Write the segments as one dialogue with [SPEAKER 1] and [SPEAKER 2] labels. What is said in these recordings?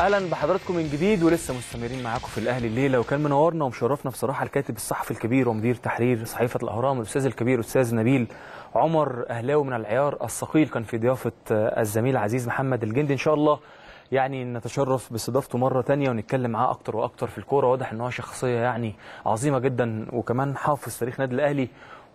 [SPEAKER 1] اهلا بحضراتكم من جديد ولسه مستمرين معاكم في الاهلي الليله وكان منورنا ومشرفنا بصراحه الكاتب الصحفي الكبير ومدير تحرير صحيفه الاهرام الاستاذ الكبير استاذ نبيل عمر اهلاوي من العيار الثقيل كان في ضيافه الزميل عزيز محمد الجندي ان شاء الله يعني نتشرف باستضافته مره تانية ونتكلم معاه اكتر واكتر في الكوره واضح ان هو شخصيه يعني عظيمه جدا وكمان حافظ تاريخ نادي الاهلي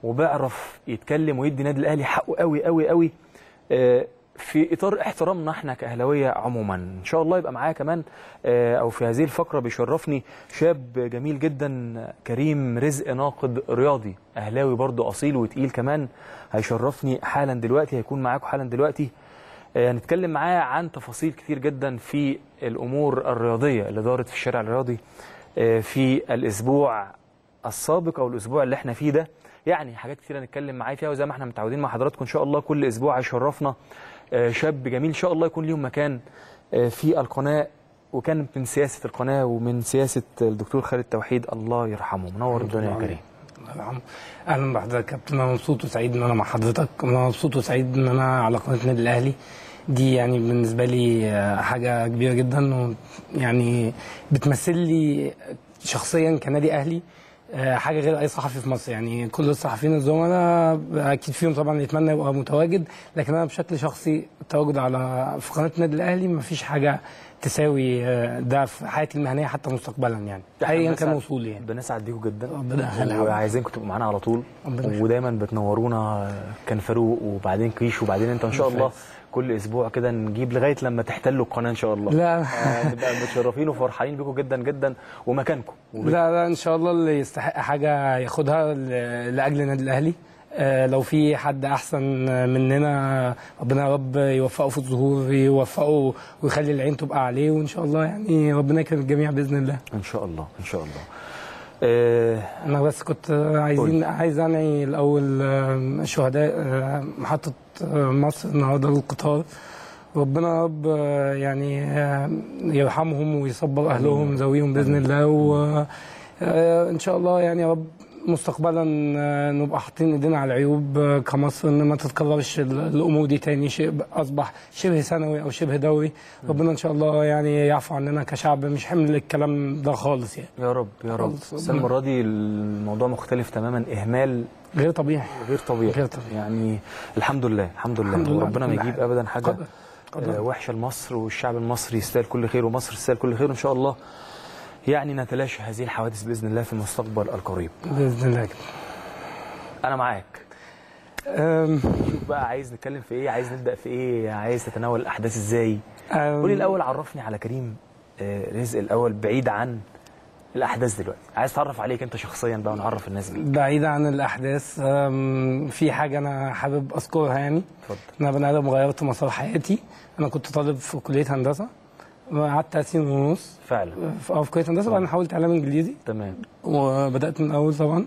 [SPEAKER 1] وبيعرف يتكلم ويدي نادي الاهلي حقه قوي قوي قوي آه، في اطار احترامنا احنا كاهلاويه عموما ان شاء الله يبقى معايا كمان آه، او في هذه الفقره بيشرفني شاب جميل جدا كريم رزق ناقد رياضي اهلاوي برضه اصيل وتقيل كمان هيشرفني حالا دلوقتي هيكون معاكم حالا دلوقتي آه، هنتكلم معاه عن تفاصيل كتير جدا في الامور الرياضيه اللي دارت في الشارع الرياضي آه، في الاسبوع السابق او الاسبوع اللي احنا فيه ده يعني حاجات كتير هنتكلم معاه فيها وزي ما احنا متعودين مع حضراتكم ان شاء الله كل اسبوع هيشرفنا آه، شاب جميل ان شاء الله يكون ليهم مكان آه، في القناه وكان من سياسه القناه ومن سياسه الدكتور خالد توحيد الله يرحمه منور الدنيا يا كريم
[SPEAKER 2] الله يرحمه. اهلا بحضرتك يا كابتن انا مبسوط وسعيد ان انا مع حضرتك انا مبسوط وسعيد ان انا على قناه النادي الاهلي دي يعني بالنسبه لي آه، حاجه كبيره جدا ويعني بتمثل لي شخصيا كنادي اهلي آه، حاجه غير اي صحفي في مصر يعني كل الصحفيين الزملاء اكيد فيهم طبعا يتمنى يبقى متواجد لكن انا بشكل شخصي التواجد على في قناه النادي الاهلي مفيش حاجه تساوي آه، ده في حياتي المهنيه حتى مستقبلا يعني
[SPEAKER 1] إحنا
[SPEAKER 2] ايا
[SPEAKER 1] بنسعد-
[SPEAKER 2] كان وصولي يعني
[SPEAKER 1] بنسعد بيكم جدا
[SPEAKER 2] ربنا يخليك.
[SPEAKER 1] وعايزينكم تبقوا معانا على طول
[SPEAKER 2] ربنا يخليك.
[SPEAKER 1] ودايما بتنورونا كان فاروق وبعدين كيش وبعدين انت ان شاء الله
[SPEAKER 2] فايز.
[SPEAKER 1] كل اسبوع كده نجيب لغايه لما تحتلوا القناه ان شاء الله
[SPEAKER 2] لا.
[SPEAKER 1] آه، نبقى متشرفين وفرحانين بيكم جدا جدا ومكانكم وبت-
[SPEAKER 2] لا لا ان شاء الله اللي يستحق حاجه ياخدها ل- لاجل النادي الاهلي آه، لو في حد احسن مننا ربنا يا رب يوفقه في الظهور يوفقه ويخلي العين تبقى عليه وان شاء الله يعني ربنا يكرم الجميع باذن الله
[SPEAKER 1] ان شاء الله ان شاء الله آه،
[SPEAKER 2] انا بس كنت عايزين عايز انعي الاول آه، شهداء آه، محطه آه، مصر النهارده القطار ربنا يا رب آه، يعني آه، يرحمهم ويصبر اهلهم ذويهم باذن الله وان شاء الله يعني يا رب مستقبلا آه، نبقى حاطين ايدينا على العيوب آه، كمصر ان ما تتكررش ال- الامور دي تاني شيء اصبح شبه سنوي او شبه دوري ربنا ان شاء الله يعني يعفو عننا كشعب مش حمل الكلام ده خالص يعني
[SPEAKER 1] يا رب يا رب
[SPEAKER 2] خالص.
[SPEAKER 1] بس المره دي الموضوع مختلف تماما اهمال
[SPEAKER 2] غير طبيعي
[SPEAKER 1] غير طبيعي
[SPEAKER 2] غير طبيعي.
[SPEAKER 1] يعني الحمد لله الحمد لله
[SPEAKER 2] الحمد لله
[SPEAKER 1] وربنا ما
[SPEAKER 2] على كل
[SPEAKER 1] يجيب
[SPEAKER 2] حال.
[SPEAKER 1] ابدا حاجه
[SPEAKER 2] قدر. قدر.
[SPEAKER 1] آه، وحشه لمصر والشعب المصري يستاهل كل خير ومصر تستاهل كل خير ان شاء الله يعني نتلاشى هذه الحوادث باذن الله في المستقبل القريب
[SPEAKER 2] باذن الله كده.
[SPEAKER 1] انا معاك
[SPEAKER 2] أم،
[SPEAKER 1] شوف بقى عايز نتكلم في ايه عايز نبدا في ايه عايز تتناول الاحداث ازاي
[SPEAKER 2] أم،
[SPEAKER 1] قولي الاول عرفني على كريم آه، رزق الاول بعيد عن الاحداث دلوقتي عايز اتعرف عليك انت شخصيا بقى ونعرف الناس بيك
[SPEAKER 2] بعيدة عن الأحداث أم، في حاجة أنا حابب أذكرها يعني
[SPEAKER 1] اتفضل
[SPEAKER 2] أنا بني آدم غيرت مسار حياتي أنا كنت طالب في كلية هندسة قعدت ثلاث سنين ونص
[SPEAKER 1] فعلا
[SPEAKER 2] في آه، في كلية هندسة وبعدين حولت إعلام إنجليزي
[SPEAKER 1] تمام
[SPEAKER 2] وبدأت من الأول طبعا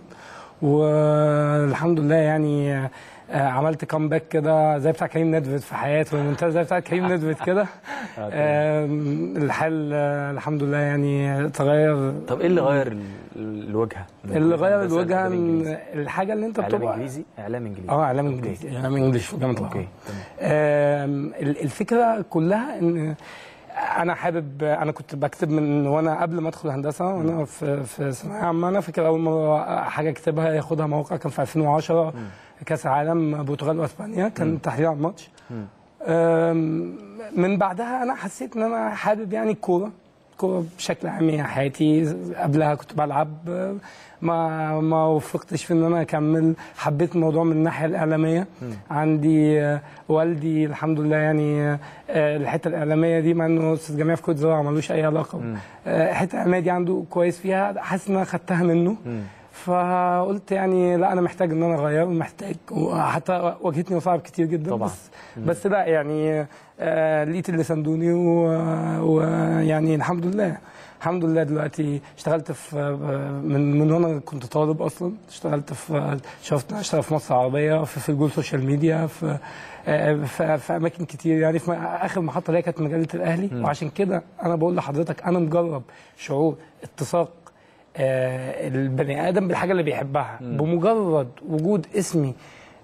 [SPEAKER 2] والحمد لله يعني آه، عملت كامباك كده زي بتاع كريم ندفت في حياته الممتاز زي بتاع كريم ندفت كده
[SPEAKER 1] آه، تمام.
[SPEAKER 2] آم، الحال آه، الحمد لله يعني تغير
[SPEAKER 1] طب ايه اللي غير ال- ال- الوجهه
[SPEAKER 2] اللي غير
[SPEAKER 1] هندسة
[SPEAKER 2] الوجهه
[SPEAKER 1] لإعلام
[SPEAKER 2] من
[SPEAKER 1] إنجليزي؟
[SPEAKER 2] الحاجه اللي انت
[SPEAKER 1] اعلام
[SPEAKER 2] بتبقى
[SPEAKER 1] انجليزي اعلام انجليزي
[SPEAKER 2] اه اعلام
[SPEAKER 1] أوكي.
[SPEAKER 2] انجليزي اعلام انجليزي في جامعه
[SPEAKER 1] اوكي
[SPEAKER 2] القاهره
[SPEAKER 1] تمام
[SPEAKER 2] آم، ال- الفكره كلها ان انا حابب انا كنت بكتب من وانا قبل ما ادخل هندسه وانا في في ثانويه عامه انا فاكر اول مره حاجه اكتبها ياخدها موقع كان في 2010 كاس العالم البرتغال واسبانيا كان تحليل على الماتش
[SPEAKER 1] مم.
[SPEAKER 2] آم، من بعدها انا حسيت ان انا حابب يعني الكوره الكوره بشكل عام هي حياتي قبلها كنت بلعب آه، ما ما وفقتش في ان انا اكمل حبيت الموضوع من الناحيه الاعلاميه عندي آه، والدي الحمد لله يعني آه، الحته الاعلاميه دي مع انه استاذ جميع في كوت زراعه ملوش اي علاقه آه، الحته الاعلاميه دي عنده كويس فيها حاسس ان انا خدتها منه
[SPEAKER 1] مم.
[SPEAKER 2] فقلت يعني لا انا محتاج ان انا اغير محتاج وحتى واجهتني مصاعب كتير جدا
[SPEAKER 1] طبعاً.
[SPEAKER 2] بس بس لا يعني آه لقيت اللي ساندوني و- ويعني الحمد لله الحمد لله دلوقتي اشتغلت في من من وانا كنت طالب اصلا اشتغلت في شفت اشتغل في مصر العربيه في في الجول سوشيال ميديا في آه، في, في اماكن كتير يعني في اخر محطه ليا كانت مجله الاهلي وعشان كده انا بقول لحضرتك انا مجرب شعور اتساق آه، البني ادم بالحاجه اللي بيحبها بمجرد وجود اسمي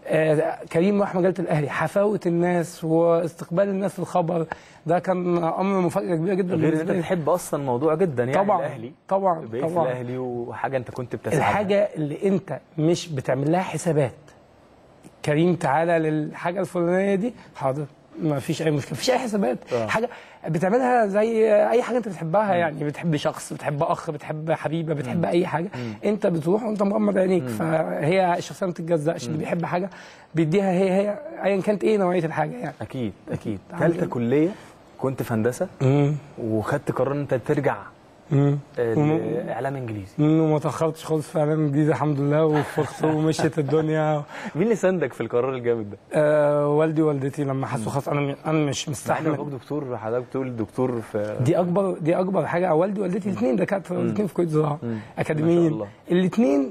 [SPEAKER 2] آه، كريم راح مجله الاهلي حفاوه الناس واستقبال الناس للخبر ده كان امر مفاجاه كبيره جدا
[SPEAKER 1] غير ان
[SPEAKER 2] بالنسبه
[SPEAKER 1] انت
[SPEAKER 2] لي
[SPEAKER 1] بتحب اصلا الموضوع جدا يعني
[SPEAKER 2] طبعا
[SPEAKER 1] الاهلي
[SPEAKER 2] طبعا
[SPEAKER 1] بقيت في
[SPEAKER 2] طبعا
[SPEAKER 1] الاهلي وحاجه انت كنت بتسعى لها.
[SPEAKER 2] الحاجه اللي انت مش بتعمل لها حسابات كريم تعالى للحاجه الفلانيه دي حاضر ما فيش اي مشكله مفيش اي حسابات
[SPEAKER 1] آه.
[SPEAKER 2] حاجه بتعملها زي اي حاجه انت بتحبها يعني بتحب شخص بتحب اخ بتحب حبيبه بتحب اي حاجه انت بتروح وانت مغمض عينيك فهي الشخصيه ما بتتجزأش اللي بيحب حاجه بيديها هي هي ايا كانت ايه نوعيه الحاجه يعني
[SPEAKER 1] اكيد اكيد
[SPEAKER 2] عامل
[SPEAKER 1] ثالثه
[SPEAKER 2] إيه؟
[SPEAKER 1] كليه كنت في هندسه
[SPEAKER 2] امم
[SPEAKER 1] وخدت قرار ان انت ترجع
[SPEAKER 2] امم
[SPEAKER 1] آه، اعلام انجليزي
[SPEAKER 2] وما تاخرتش خالص في اعلام جديد الحمد لله وفرت ومشيت الدنيا
[SPEAKER 1] مين اللي ساندك في القرار الجامد ده؟
[SPEAKER 2] آه والدي ووالدتي لما حسوا خلاص انا انا مش
[SPEAKER 1] مع ان
[SPEAKER 2] مستحمل
[SPEAKER 1] ابوك دكتور حضرتك بتقول دكتور في
[SPEAKER 2] دي اكبر دي اكبر حاجه والدي ووالدتي الاثنين دكاتره الاثنين في كليه زراعه
[SPEAKER 1] مم. ما شاء
[SPEAKER 2] اكاديميين
[SPEAKER 1] الله.
[SPEAKER 2] الاثنين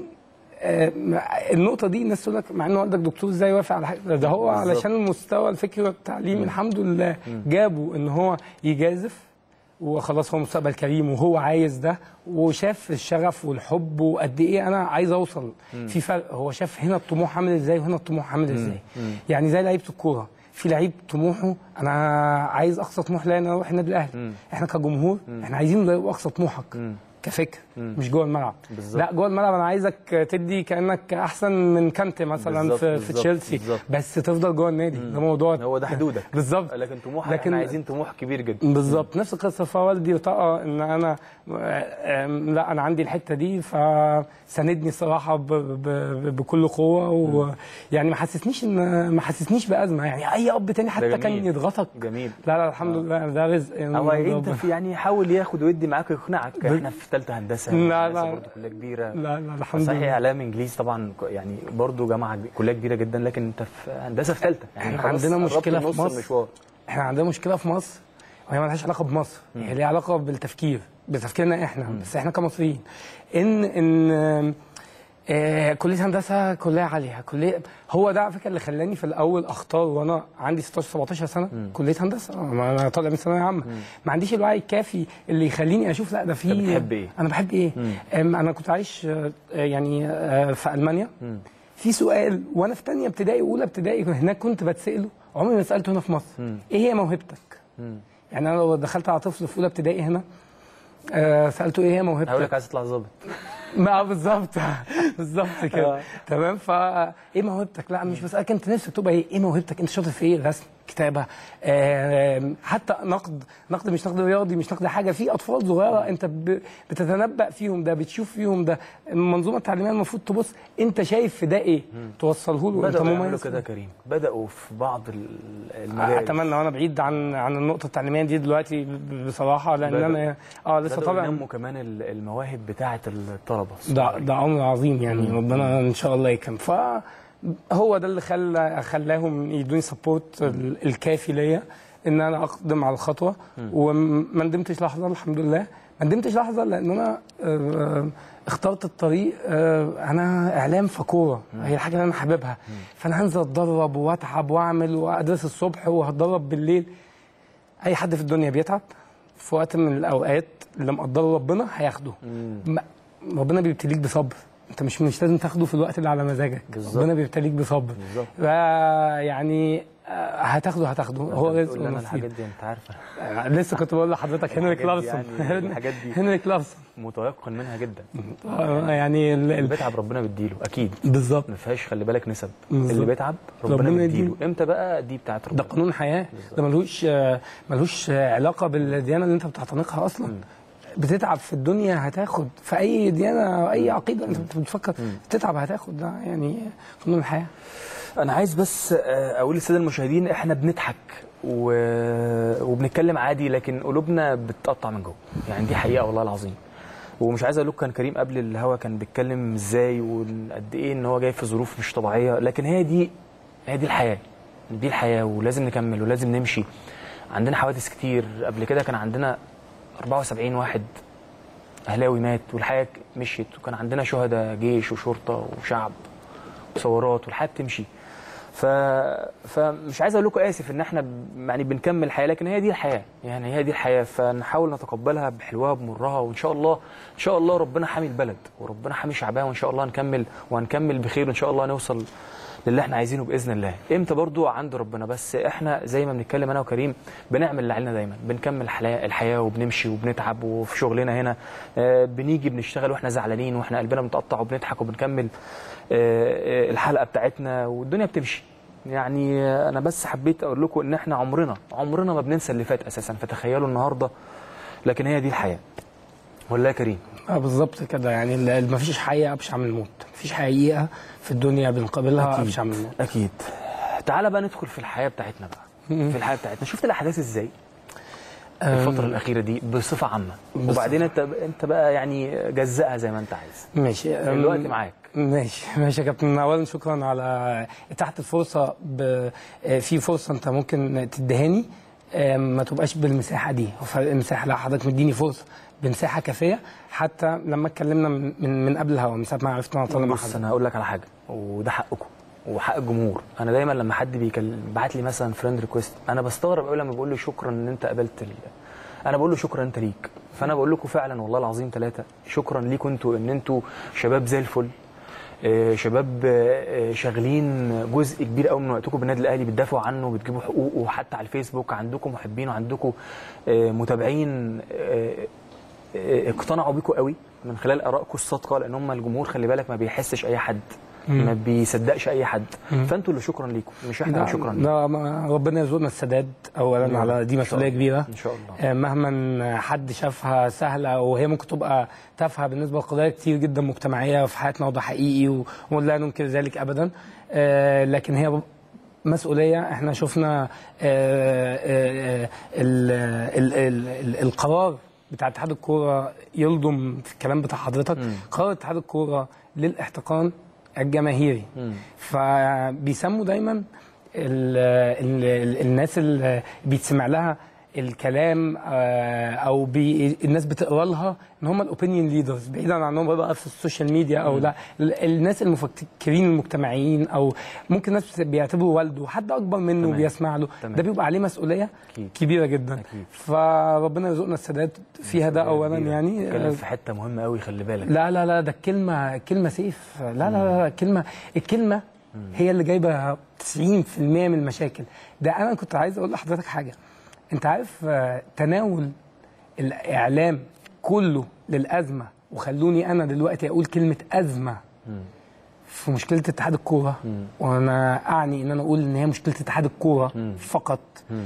[SPEAKER 2] النقطة دي الناس تقول لك مع ان والدك دكتور ازاي وافق على حاجة ده هو
[SPEAKER 1] بالظبط.
[SPEAKER 2] علشان المستوى الفكري والتعليم الحمد لله جابوا ان هو يجازف وخلاص هو مستقبل كريم وهو عايز ده وشاف الشغف والحب وقد ايه انا عايز اوصل في فرق هو شاف هنا الطموح عامل ازاي وهنا الطموح عامل ازاي يعني زي لعيبه الكوره في لعيب طموحه انا عايز اقصى طموح ليا ان أنا اروح النادي الاهلي احنا كجمهور احنا عايزين ده يبقى اقصى طموحك كفكر مش جوه الملعب
[SPEAKER 1] بالظبط.
[SPEAKER 2] لا جوه الملعب انا عايزك تدي كانك احسن من كانتي مثلا
[SPEAKER 1] بالظبط،
[SPEAKER 2] في, في
[SPEAKER 1] بالظبط،
[SPEAKER 2] تشيلسي
[SPEAKER 1] بالظبط.
[SPEAKER 2] بس تفضل جوه النادي ده موضوع
[SPEAKER 1] هو ده حدودك
[SPEAKER 2] بالظبط
[SPEAKER 1] لكن طموحك
[SPEAKER 2] لكن-
[SPEAKER 1] احنا عايزين طموح كبير جدا
[SPEAKER 2] بالظبط نفس القصه فوالدي وطاقه ان انا آم، لا انا عندي الحته دي فساندني الصراحه ب- ب- بكل قوه ويعني ما حسسنيش ان ما حسسنيش بازمه يعني اي اب تاني حتى
[SPEAKER 1] جميل.
[SPEAKER 2] كان يضغطك
[SPEAKER 1] جميل
[SPEAKER 2] لا لا الحمد لله ده رزق من
[SPEAKER 1] هو
[SPEAKER 2] عند
[SPEAKER 1] انت
[SPEAKER 2] ربنا.
[SPEAKER 1] في يعني يحاول ياخد ويدي معاك ويقنعك احنا في ثالثه هندسه
[SPEAKER 2] لا،
[SPEAKER 1] هندسة
[SPEAKER 2] لا.
[SPEAKER 1] برضه كليه كبيره
[SPEAKER 2] لا لا الحمد
[SPEAKER 1] صحيح
[SPEAKER 2] لله
[SPEAKER 1] اعلام انجليزي طبعا ك- يعني برضه جامعه كليه كبيره جدا لكن انت في هندسه في ثالثه يعني
[SPEAKER 2] إحنا
[SPEAKER 1] خلاص
[SPEAKER 2] عندنا
[SPEAKER 1] قربت
[SPEAKER 2] مشكلة في
[SPEAKER 1] نص
[SPEAKER 2] مصر.
[SPEAKER 1] المشوار
[SPEAKER 2] احنا عندنا مشكله في مصر وهي مالهاش علاقه بمصر هي ليها علاقه بالتفكير بتفكيرنا احنا بس احنا كمصريين ان ان آه كليه هندسه كليه عاليه كليه هو ده على فكره اللي خلاني في الاول اختار وانا عندي 16 17 سنه كليه هندسه ما انا طالع من ثانويه عامه ما عنديش الوعي الكافي اللي يخليني اشوف لا ده في
[SPEAKER 1] أنت بتحب إيه؟
[SPEAKER 2] انا بحب ايه أم، انا كنت عايش آه، يعني آه، في المانيا في سؤال وانا في ثانيه ابتدائي اولى ابتدائي هناك كنت بتساله عمري ما سالته هنا في مصر ايه هي موهبتك يعني انا لو دخلت على طفل في اولى ابتدائي هنا آه سالته ايه هي
[SPEAKER 1] هقول
[SPEAKER 2] موهبتك
[SPEAKER 1] لك عايز تطلع ظابط
[SPEAKER 2] ما بالظبط بالظبط كده
[SPEAKER 1] آه.
[SPEAKER 2] تمام فا ايه موهبتك لا مش بسالك انت نفسك تبقى ايه ايه موهبتك انت شاطر في ايه رسم كتابه آه حتى نقد نقد مش نقد رياضي مش نقد حاجه في اطفال صغيره انت ب- بتتنبأ فيهم ده بتشوف فيهم ده المنظومه التعليميه المفروض تبص انت شايف في ده ايه توصله له انت
[SPEAKER 1] بداوا يعملوا
[SPEAKER 2] مميز
[SPEAKER 1] كده يا كريم بداوا في بعض ال- المجال
[SPEAKER 2] اتمنى وانا بعيد عن عن النقطه التعليميه دي دلوقتي ب- بصراحه لان
[SPEAKER 1] بدأ.
[SPEAKER 2] انا اه لسه
[SPEAKER 1] بداوا
[SPEAKER 2] طالع
[SPEAKER 1] ينموا كمان ال- المواهب بتاعه الطلبه
[SPEAKER 2] ده ده امر عظيم يعني ربنا ان شاء الله يكرم فهو ده اللي خلى خلاهم يدوني سبورت الكافي ليا ان انا اقدم على الخطوه وما ندمتش لحظه الحمد لله ما ندمتش لحظه لان انا آه، اخترت الطريق آه، انا اعلام فكوره هي الحاجه اللي انا حاببها فانا هنزل اتدرب واتعب واعمل وادرس الصبح وهتدرب بالليل اي حد في الدنيا بيتعب في وقت من الاوقات اللي مقدره ربنا هياخده ما- ربنا بيبتليك بصبر انت مش مش لازم تاخده في الوقت اللي على مزاجك
[SPEAKER 1] بالظبط.
[SPEAKER 2] ربنا بيبتليك بصبر
[SPEAKER 1] بالظبط.
[SPEAKER 2] ف- يعني آه، هتاخده هتاخده هو رزق
[SPEAKER 1] تقول لي انا
[SPEAKER 2] ونصيب
[SPEAKER 1] الحاجات دي انت عارف
[SPEAKER 2] آه، لسه كنت بقول لحضرتك هنري
[SPEAKER 1] الحاجات دي
[SPEAKER 2] كلارسون
[SPEAKER 1] يعني- الحاجات دي.
[SPEAKER 2] هنري كلارسون
[SPEAKER 1] متيقن منها جدا
[SPEAKER 2] آه، يعني ال-
[SPEAKER 1] اللي
[SPEAKER 2] ال-
[SPEAKER 1] بيتعب ربنا بيديله اكيد
[SPEAKER 2] بالظبط
[SPEAKER 1] ما فيهاش خلي بالك نسب
[SPEAKER 2] بالظبط.
[SPEAKER 1] اللي بيتعب ربنا,
[SPEAKER 2] ربنا
[SPEAKER 1] بيديله
[SPEAKER 2] يديله.
[SPEAKER 1] امتى بقى دي بتاعت
[SPEAKER 2] ده
[SPEAKER 1] ربنا
[SPEAKER 2] قانون حياه ده ملوش آه، ملوش آه، علاقه بالديانه اللي انت بتعتنقها اصلا بتتعب في الدنيا هتاخد في اي ديانه او اي عقيده انت بتفكر تتعب هتاخد ده يعني قانون الحياه
[SPEAKER 1] انا عايز بس آه، اقول للساده المشاهدين احنا بنضحك و... وبنتكلم عادي لكن قلوبنا بتقطع من جوه يعني دي حقيقه والله العظيم ومش عايز اقول لكم كان كريم قبل الهوا كان بيتكلم ازاي وقد ايه ان هو جاي في ظروف مش طبيعيه لكن هي دي هي دي الحياه دي الحياه ولازم نكمل ولازم نمشي عندنا حوادث كتير قبل كده كان عندنا 74 واحد اهلاوي مات والحياه مشيت وكان عندنا شهداء جيش وشرطه وشعب وثورات والحياه بتمشي ف... فمش عايز اقول لكم اسف ان احنا ب- يعني بنكمل الحياه لكن هي دي الحياه يعني هي دي الحياه فنحاول نتقبلها بحلوها بمرها وان شاء الله ان شاء الله ربنا حامي البلد وربنا حامي شعبها وان شاء الله هنكمل وهنكمل بخير وان شاء الله نوصل للي احنا عايزينه باذن الله امتى برضو عند ربنا بس احنا زي ما بنتكلم انا وكريم بنعمل اللي علينا دايما بنكمل الحياه الحياه وبنمشي وبنتعب وفي شغلنا هنا آه، بنيجي بنشتغل واحنا زعلانين واحنا قلبنا متقطع وبنضحك وبنكمل آه، آه، الحلقه بتاعتنا والدنيا بتمشي يعني آه، انا بس حبيت اقول لكم ان احنا عمرنا عمرنا ما بننسى اللي فات اساسا فتخيلوا النهارده لكن هي دي الحياه ولا يا كريم
[SPEAKER 2] اه بالظبط كده يعني ال- مفيش حقيقه ابشع من الموت مفيش حقيقه في الدنيا بنقابلها
[SPEAKER 1] أكيد.
[SPEAKER 2] ابشع من الموت
[SPEAKER 1] اكيد تعالى بقى ندخل في الحياه بتاعتنا بقى في الحياه بتاعتنا شفت الاحداث ازاي الفتره الاخيره دي بصفه عامه
[SPEAKER 2] بصفة.
[SPEAKER 1] وبعدين انت انت بقى يعني جزأها زي ما انت عايز
[SPEAKER 2] ماشي أم،
[SPEAKER 1] الوقت معاك
[SPEAKER 2] ماشي ماشي يا كابتن اولا شكرا على اتاحه الفرصه ب... آه، في فرصه انت ممكن تدهاني آه، ما تبقاش بالمساحه دي هو فرق المساحه لا حضرتك مديني فرصه بمساحه كافيه حتى لما اتكلمنا من من, من قبل الهوا من ساعه ما عرفت ان انا طالع مع
[SPEAKER 1] بص
[SPEAKER 2] حضرتك
[SPEAKER 1] انا هقول لك على حاجه وده حقكم وحق الجمهور انا دايما لما حد بيكلم بعت لي مثلا فريند ريكويست انا بستغرب قوي لما بقول له شكرا ان انت قابلت ال... انا بقول له شكرا انت ليك فانا بقول لكم فعلا والله العظيم ثلاثه شكرا ليكم انتوا ان انتوا شباب زي الفل آه، شباب آه، آه، شاغلين جزء كبير قوي من وقتكم بالنادي الاهلي بتدافعوا عنه بتجيبوا حقوقه وحتى على الفيسبوك عندكم محبين وعندكم آه، متابعين آه، آه، اقتنعوا بيكم قوي من خلال ارائكم الصادقه لان هم الجمهور خلي بالك ما بيحسش اي حد ما بيصدقش اي حد فانتوا اللي شكرا ليكم مش احنا اللي شكرا ليكم
[SPEAKER 2] لا ما- ربنا يرزقنا السداد اولا
[SPEAKER 1] يا
[SPEAKER 2] على
[SPEAKER 1] رب.
[SPEAKER 2] دي
[SPEAKER 1] إن شاء
[SPEAKER 2] مسؤوليه
[SPEAKER 1] الله.
[SPEAKER 2] كبيره
[SPEAKER 1] ان شاء الله
[SPEAKER 2] آه، مهما حد شافها سهله وهي ممكن تبقى تافهه بالنسبه لقضايا كتير جدا مجتمعيه في حياتنا وده حقيقي و- ولا ننكر ذلك ابدا آه، لكن هي مسؤوليه احنا شفنا آه، آه، آه، ال- ال- ال- ال- القرار بتاع اتحاد الكوره يلضم في الكلام بتاع حضرتك
[SPEAKER 1] مم.
[SPEAKER 2] قرار اتحاد الكوره للاحتقان الجماهيري
[SPEAKER 1] مم.
[SPEAKER 2] فبيسموا دايما ال ال ال الناس اللي بيتسمع لها الكلام آه، او بي الناس بتقرا لها ان هم الاوبينيون ليدرز بعيدا عنهم بقى في السوشيال ميديا او لا ال- الناس المفكرين المجتمعيين او ممكن ناس بيعتبروا والده حد اكبر منه
[SPEAKER 1] تمام.
[SPEAKER 2] بيسمع له
[SPEAKER 1] تمام.
[SPEAKER 2] ده بيبقى عليه مسؤوليه
[SPEAKER 1] أكيد.
[SPEAKER 2] كبيره جدا
[SPEAKER 1] أكيد.
[SPEAKER 2] فربنا يرزقنا السداد فيها ده اولا يعني
[SPEAKER 1] اتكلم
[SPEAKER 2] آه،
[SPEAKER 1] في حته مهمه قوي خلي بالك
[SPEAKER 2] لا لا لا ده الكلمة الكلمة سيف لا لا لا, لا الكلمة الكلمة هي اللي جايبة 90% من المشاكل ده أنا كنت عايز أقول لحضرتك حاجة أنت عارف آه، تناول الإعلام كله للأزمة وخلوني أنا دلوقتي أقول كلمة أزمة في مشكلة اتحاد الكورة وأنا أعني إن أنا أقول إن هي مشكلة اتحاد الكورة فقط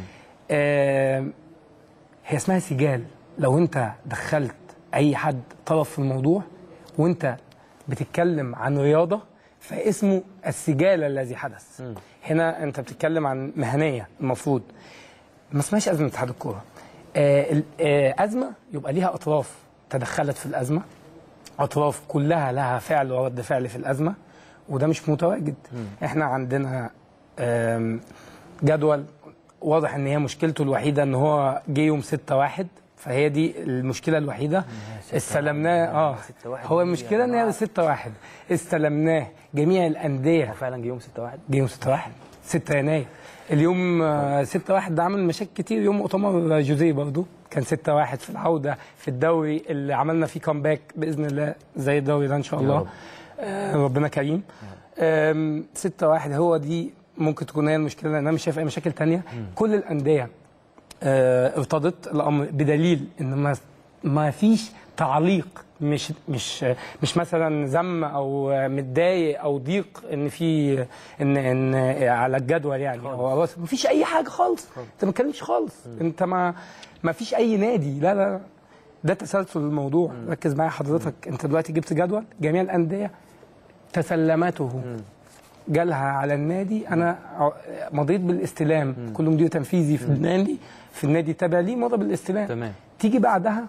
[SPEAKER 2] آه هي اسمها سجال لو انت دخلت اي حد طرف في الموضوع وانت بتتكلم عن رياضه فاسمه السجال الذي حدث هنا انت بتتكلم عن مهنيه المفروض ما اسمهاش ازمه اتحاد الكوره آه ال- آه ازمه يبقى ليها اطراف تدخلت في الازمه اطراف كلها لها فعل ورد فعل في الازمه وده مش متواجد احنا عندنا آم، جدول واضح ان هي مشكلته الوحيده ان هو جه يوم 6 1 فهي دي المشكله الوحيده استلمناه اه
[SPEAKER 1] 6 واحد
[SPEAKER 2] هو
[SPEAKER 1] دي
[SPEAKER 2] المشكله ان
[SPEAKER 1] يعني
[SPEAKER 2] هي 6 1 استلمناه جميع الانديه
[SPEAKER 1] هو فعلا جه يوم 6 1
[SPEAKER 2] جه يوم 6 1 6 يناير اليوم آه، 6 1 ده عمل مشاكل كتير يوم مؤتمر جوزيه برضو كان 6 1 في العوده في الدوري اللي عملنا فيه كامباك باذن الله زي الدوري ده ان شاء
[SPEAKER 1] يا
[SPEAKER 2] الله
[SPEAKER 1] رب.
[SPEAKER 2] آه، ربنا كريم آم، 6 1 هو دي ممكن تكون هي المشكله لان انا مش شايف اي مشاكل تانية كل الانديه آه، ارتضت الامر بدليل ان ما ما فيش تعليق مش مش مش مثلا ذم او متضايق او ضيق ان في ان ان على الجدول يعني هو بس ما فيش اي حاجه خالص انت ما تتكلمش خالص انت ما ما فيش اي نادي لا لا لا. ده تسلسل الموضوع ركز معايا حضرتك انت دلوقتي جبت جدول جميع الانديه تسلمته جالها على النادي انا ع- مضيت بالاستلام كل مدير تنفيذي في النادي في النادي تابع لي مضى بالاستلام
[SPEAKER 1] تمام.
[SPEAKER 2] تيجي بعدها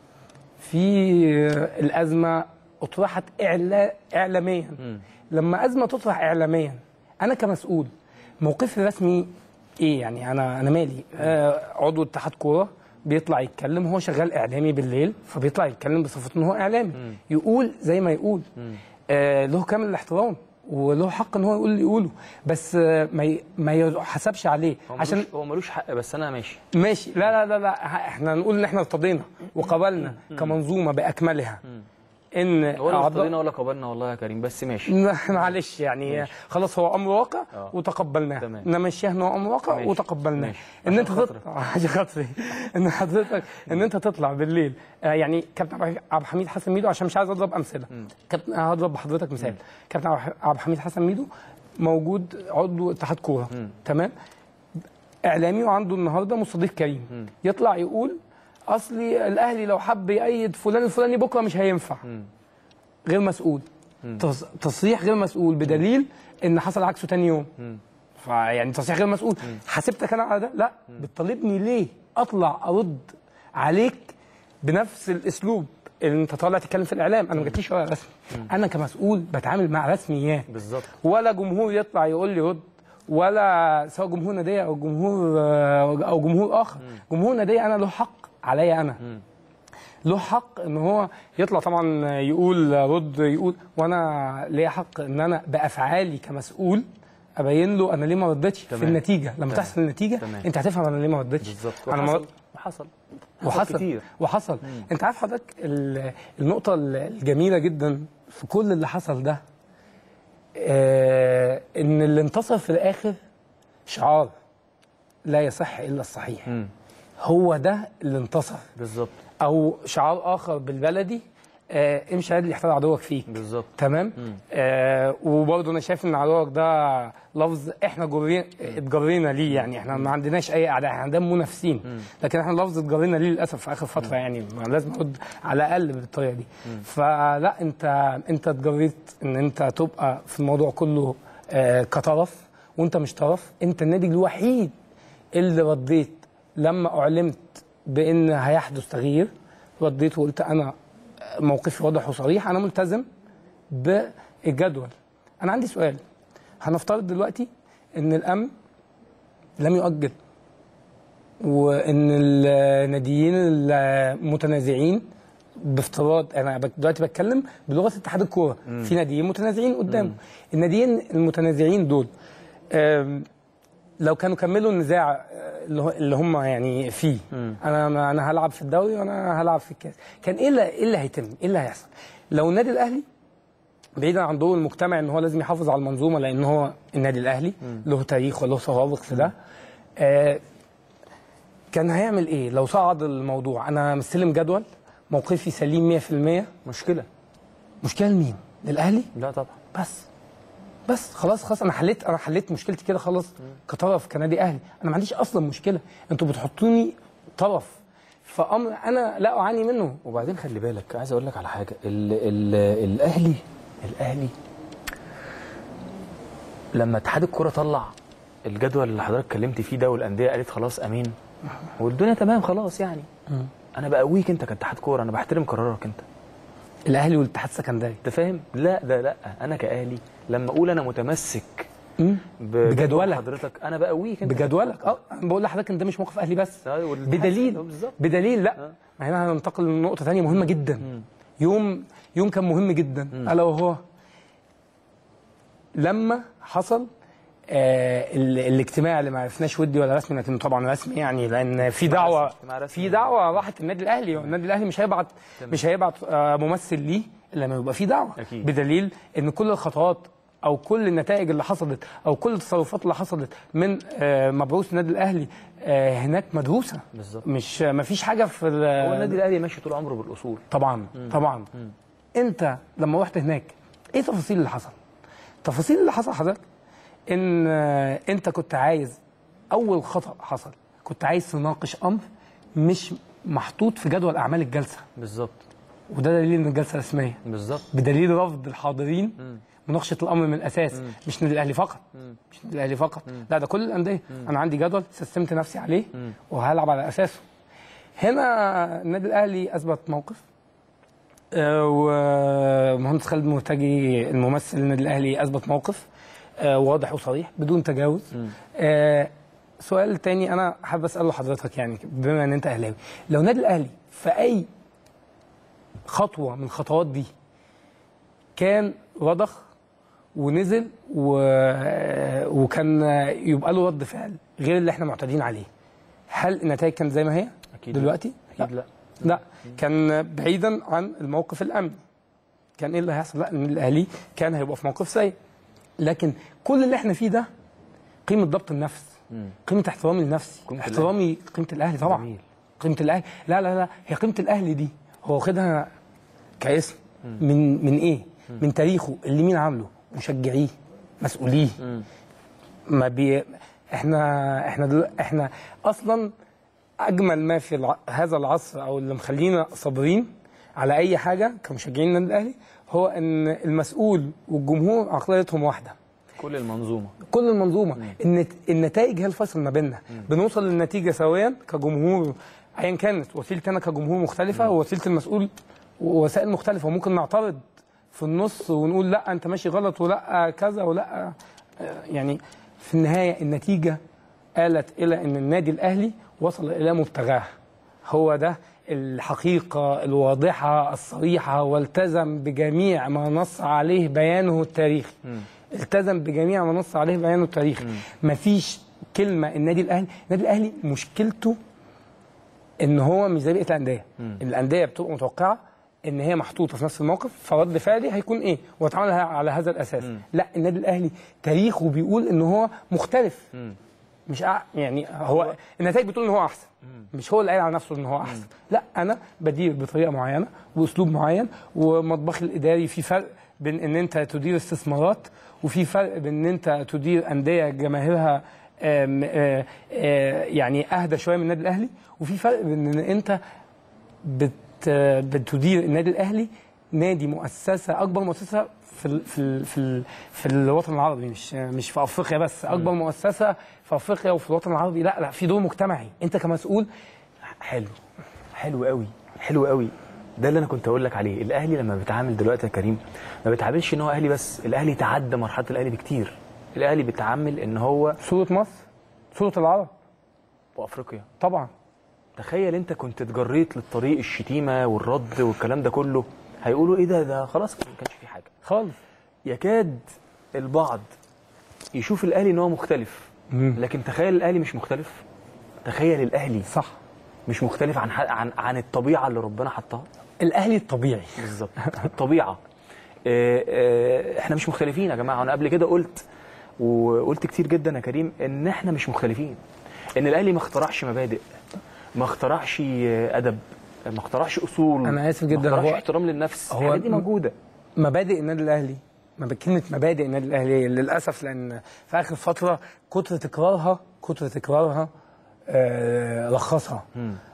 [SPEAKER 2] في الازمه اطرحت إعلا اعلاميا لما ازمه تطرح اعلاميا انا كمسؤول موقفي الرسمي ايه يعني انا انا مالي آه عضو اتحاد كوره بيطلع يتكلم هو شغال اعلامي بالليل فبيطلع يتكلم بصفته ان هو اعلامي يقول زي ما يقول آه له كامل الاحترام وله حق ان هو يقول اللي يقوله بس آه، ما ي- ما يحسبش عليه
[SPEAKER 1] هو
[SPEAKER 2] عشان
[SPEAKER 1] ملوش هو ملوش حق بس انا ماشي
[SPEAKER 2] ماشي لا لا لا لا ه- احنا نقول ان احنا ارتضينا وقبلنا كمنظومه باكملها ان
[SPEAKER 1] ولا
[SPEAKER 2] أعضاء-
[SPEAKER 1] ارتضينا ولا قبلنا والله يا كريم بس ماشي
[SPEAKER 2] معلش يعني خلاص هو امر واقع
[SPEAKER 1] آه. تمام.
[SPEAKER 2] وتقبلناه نمشيها ان هو امر واقع
[SPEAKER 1] ماشي.
[SPEAKER 2] وتقبلناه
[SPEAKER 1] ماشي.
[SPEAKER 2] ان انت
[SPEAKER 1] عشان
[SPEAKER 2] تطلع عشان خاطري ان حضرتك ان انت تطلع بالليل آه، يعني كابتن عبد الحميد حسن ميدو عشان مش عايز اضرب امثله كابتن هضرب بحضرتك مثال كابتن عبد الحميد حسن ميدو موجود عضو اتحاد كوره تمام اعلامي وعنده النهارده مستضيف كريم يطلع يقول اصلي الاهلي لو حب يأيد فلان الفلاني بكره مش هينفع غير مسؤول تص- تصريح غير مسؤول بدليل ان حصل عكسه تاني يوم فيعني تصريح غير مسؤول حاسبتك انا على ده لا بتطالبني ليه اطلع ارد عليك بنفس الاسلوب اللي انت طالع تتكلم في الاعلام انا ما جاتليش ورقه رسمي انا كمسؤول بتعامل مع رسميات
[SPEAKER 1] بالظبط
[SPEAKER 2] ولا جمهور يطلع يقول لي رد ولا سواء جمهور ناديه او جمهور او جمهور اخر جمهور ناديه انا له حق عليا انا له حق ان هو يطلع طبعا يقول رد يقول وانا ليا حق ان انا بافعالي كمسؤول ابين له انا ليه ما ردتش في
[SPEAKER 1] تمام.
[SPEAKER 2] النتيجه لما
[SPEAKER 1] تمام.
[SPEAKER 2] تحصل النتيجه
[SPEAKER 1] تمام.
[SPEAKER 2] انت هتفهم انا ليه ما ردتش
[SPEAKER 1] بالظبط
[SPEAKER 2] انا
[SPEAKER 1] وحصل
[SPEAKER 2] ما
[SPEAKER 1] وحصل
[SPEAKER 2] وحصل
[SPEAKER 1] كتير
[SPEAKER 2] وحصل انت عارف حضرتك ال- النقطه الجميله جدا في كل اللي حصل ده آه ان اللي انتصر في الاخر شعار لا يصح الا الصحيح
[SPEAKER 1] مم.
[SPEAKER 2] هو ده اللي انتصر
[SPEAKER 1] بالظبط
[SPEAKER 2] او شعار اخر بالبلدي آه امشي عادل يحتاج عدوك فيك
[SPEAKER 1] بالظبط
[SPEAKER 2] تمام آه وبرضه انا شايف ان عدوك ده لفظ احنا جرين اتجرينا ليه يعني احنا ما عندناش اي اعداء احنا عندنا منافسين لكن احنا لفظ اتجرينا ليه للاسف في اخر فتره يعني ما لازم ارد على الاقل بالطريقه دي فلا انت انت اتجريت ان انت تبقى في الموضوع كله آه كطرف وانت مش طرف انت النادي الوحيد اللي رديت لما اعلمت بان هيحدث تغيير رديت وقلت انا موقفي واضح وصريح انا ملتزم بالجدول انا عندي سؤال هنفترض دلوقتي ان الامن لم يؤجل وان الناديين المتنازعين بافتراض انا بك- دلوقتي بتكلم بلغه اتحاد الكوره في ناديين متنازعين قدامه الناديين المتنازعين دول آم، لو كانوا كملوا النزاع آه، اللي هو- اللي هم يعني فيه انا انا هلعب في الدوري وانا هلعب في الكاس كان ايه اللي ايه اللي هيتم ايه اللي هيحصل لو النادي الاهلي بعيدا عن دور المجتمع ان هو لازم يحافظ على المنظومه لان هو النادي الاهلي له تاريخ وله سوابق في ده آه كان هيعمل ايه لو صعد الموضوع انا مستلم جدول موقفي سليم 100%
[SPEAKER 1] مشكله
[SPEAKER 2] مشكله لمين للاهلي
[SPEAKER 1] لا طبعا
[SPEAKER 2] بس بس خلاص خلاص انا حليت انا حليت مشكلتي كده خلاص كطرف كنادي اهلي انا ما عنديش اصلا مشكله انتوا بتحطوني طرف فامر انا لا اعاني منه
[SPEAKER 1] وبعدين خلي بالك عايز اقول لك على حاجه ال ال الاهلي الاهلي لما اتحاد الكوره طلع الجدول اللي حضرتك اتكلمت فيه ده والانديه قالت خلاص امين والدنيا تمام خلاص يعني انا بقويك انت كاتحاد كوره انا بحترم قرارك انت
[SPEAKER 2] الاهلي والاتحاد السكندري
[SPEAKER 1] انت فاهم لا ده لا انا كاهلي لما اقول انا متمسك
[SPEAKER 2] مم.
[SPEAKER 1] بجدول
[SPEAKER 2] بجدولك.
[SPEAKER 1] حضرتك انا بقويك انت
[SPEAKER 2] بجدولك اه أنا بقول لحضرتك ان ده مش موقف اهلي بس
[SPEAKER 1] أيوة، والاتحاد
[SPEAKER 2] بدليل
[SPEAKER 1] بالظبط.
[SPEAKER 2] بدليل لا ما هنا هننتقل لنقطه ثانيه مهمه جدا يوم يوم كان مهم جدا الا وهو لما حصل آه ال- الاجتماع اللي ما عرفناش ودي ولا رسمي لكنه طبعا رسمي يعني لان في دعوه
[SPEAKER 1] رسمي، اجتماع رسمي.
[SPEAKER 2] في دعوه راحت النادي الاهلي والنادي الاهلي مش هيبعت مش هيبعت آه ممثل ليه الا لما يبقى في دعوه
[SPEAKER 1] أكيد.
[SPEAKER 2] بدليل ان كل الخطوات او كل النتائج اللي حصلت او كل التصرفات اللي حصلت من آه، مبعوث النادي الاهلي آه، هناك مدروسه
[SPEAKER 1] بالظبط.
[SPEAKER 2] مش ما فيش حاجه في ال-
[SPEAKER 1] هو النادي الاهلي ماشي طول عمره بالاصول
[SPEAKER 2] طبعا طبعا انت لما رحت هناك ايه التفاصيل اللي حصل التفاصيل اللي حصل حضرتك ان آه، انت كنت عايز اول خطا حصل كنت عايز تناقش امر مش محطوط في جدول اعمال الجلسه
[SPEAKER 1] بالظبط
[SPEAKER 2] وده دليل ان الجلسه رسميه
[SPEAKER 1] بالظبط
[SPEAKER 2] بدليل رفض الحاضرين مناقشه الامر من الاساس مش النادي الاهلي فقط مش النادي الاهلي فقط لا ده كل الانديه انا عندي جدول سستمت نفسي عليه وهلعب على اساسه هنا النادي الاهلي اثبت موقف آه، ومهندس خالد مرتجي الممثل النادي الاهلي اثبت موقف آه، واضح وصريح بدون تجاوز آه، سؤال تاني انا حابب اساله حضرتك يعني بما ان انت اهلاوي لو النادي الاهلي في اي خطوه من الخطوات دي كان رضخ ونزل و... وكان يبقى له رد فعل غير اللي احنا معتادين عليه هل النتائج كانت زي ما هي
[SPEAKER 1] اكيد لا.
[SPEAKER 2] دلوقتي لا.
[SPEAKER 1] اكيد لا
[SPEAKER 2] لا كان بعيدا عن الموقف الامني كان ايه اللي هيحصل لا ان الاهلي كان هيبقى في موقف سيء لكن كل اللي احنا فيه ده قيمه ضبط النفس
[SPEAKER 1] مم.
[SPEAKER 2] قيمه احترامي لنفسي
[SPEAKER 1] قيمة
[SPEAKER 2] احترامي قيمه الاهلي طبعا
[SPEAKER 1] جميل.
[SPEAKER 2] قيمه الاهلي لا لا لا هي قيمه الاهلي دي هو واخدها كاسم من من ايه من تاريخه اللي مين عامله مشجعيه مسؤوليه
[SPEAKER 1] مم.
[SPEAKER 2] ما بي احنا احنا دل... احنا اصلا اجمل ما في الع... هذا العصر او اللي مخلينا صابرين على اي حاجه كمشجعين النادي الاهلي هو ان المسؤول والجمهور عقليتهم واحده
[SPEAKER 1] كل المنظومه
[SPEAKER 2] كل المنظومه النت... النتائج هي الفيصل ما بيننا بنوصل للنتيجه سويا كجمهور ايا كانت وسيلتي انا كجمهور مختلفه ووسيله المسؤول وسائل مختلفه وممكن نعترض في النص ونقول لا انت ماشي غلط ولا كذا ولا آه، يعني في النهايه النتيجه آلت الى ان النادي الاهلي وصل الى مبتغاه هو ده الحقيقه الواضحه الصريحه والتزم بجميع ما نص عليه بيانه التاريخي التزم بجميع ما نص عليه بيانه التاريخي مفيش كلمه النادي الاهلي النادي الاهلي مشكلته ان هو مش زي بقيه الانديه الانديه بتبقى متوقعه ان هي محطوطه في نفس الموقف فرد فعلي هيكون ايه واتعامل على هذا الاساس لا النادي الاهلي تاريخه بيقول ان هو مختلف مش أع... يعني هو النتائج بتقول ان هو احسن مش هو اللي قايل على نفسه ان هو احسن لا انا بدير بطريقه معينه باسلوب معين ومطبخي الاداري في فرق بين ان انت تدير استثمارات وفي فرق بين ان انت تدير انديه جماهيرها آم، آه، آه، يعني اهدى شويه من النادي الاهلي وفي فرق بين ان انت بت بتدير النادي الاهلي نادي مؤسسه اكبر مؤسسه في ال في ال في, ال في الوطن العربي مش مش في افريقيا بس اكبر مؤسسه في افريقيا وفي الوطن العربي لا لا في دور مجتمعي انت كمسؤول
[SPEAKER 1] حلو حلو قوي حلو قوي ده اللي انا كنت اقول لك عليه الاهلي لما بيتعامل دلوقتي يا كريم ما بيتعاملش ان هو اهلي بس الاهلي تعدى مرحله الاهلي بكتير الاهلي بيتعامل ان هو
[SPEAKER 2] صوره مصر صوره العرب
[SPEAKER 1] وافريقيا
[SPEAKER 2] طبعا
[SPEAKER 1] تخيل انت كنت اتجريت للطريق الشتيمه والرد والكلام ده كله هيقولوا ايه ده ده خلاص ما كانش في حاجه
[SPEAKER 2] خالص
[SPEAKER 1] يكاد البعض يشوف الاهلي ان هو مختلف لكن تخيل الاهلي مش مختلف تخيل الاهلي
[SPEAKER 2] صح
[SPEAKER 1] مش مختلف عن ح- عن عن الطبيعه اللي ربنا حطها
[SPEAKER 2] الاهلي الطبيعي
[SPEAKER 1] بالظبط الطبيعه آه، آه، احنا مش مختلفين يا جماعه انا قبل كده قلت وقلت كتير جدا يا كريم ان احنا مش مختلفين ان الاهلي ما اخترعش مبادئ ما اخترعش آه، ادب ما اخترعش اصول
[SPEAKER 2] أنا آسف جداً،
[SPEAKER 1] ما اخترعش
[SPEAKER 2] هو-
[SPEAKER 1] احترام للنفس
[SPEAKER 2] هو
[SPEAKER 1] الحاجات دي
[SPEAKER 2] م-
[SPEAKER 1] موجوده
[SPEAKER 2] مبادئ النادي الاهلي ما كلمه مبادئ النادي الاهلي للاسف لان في اخر فتره كتر تكرارها كتر تكرارها آه لخصها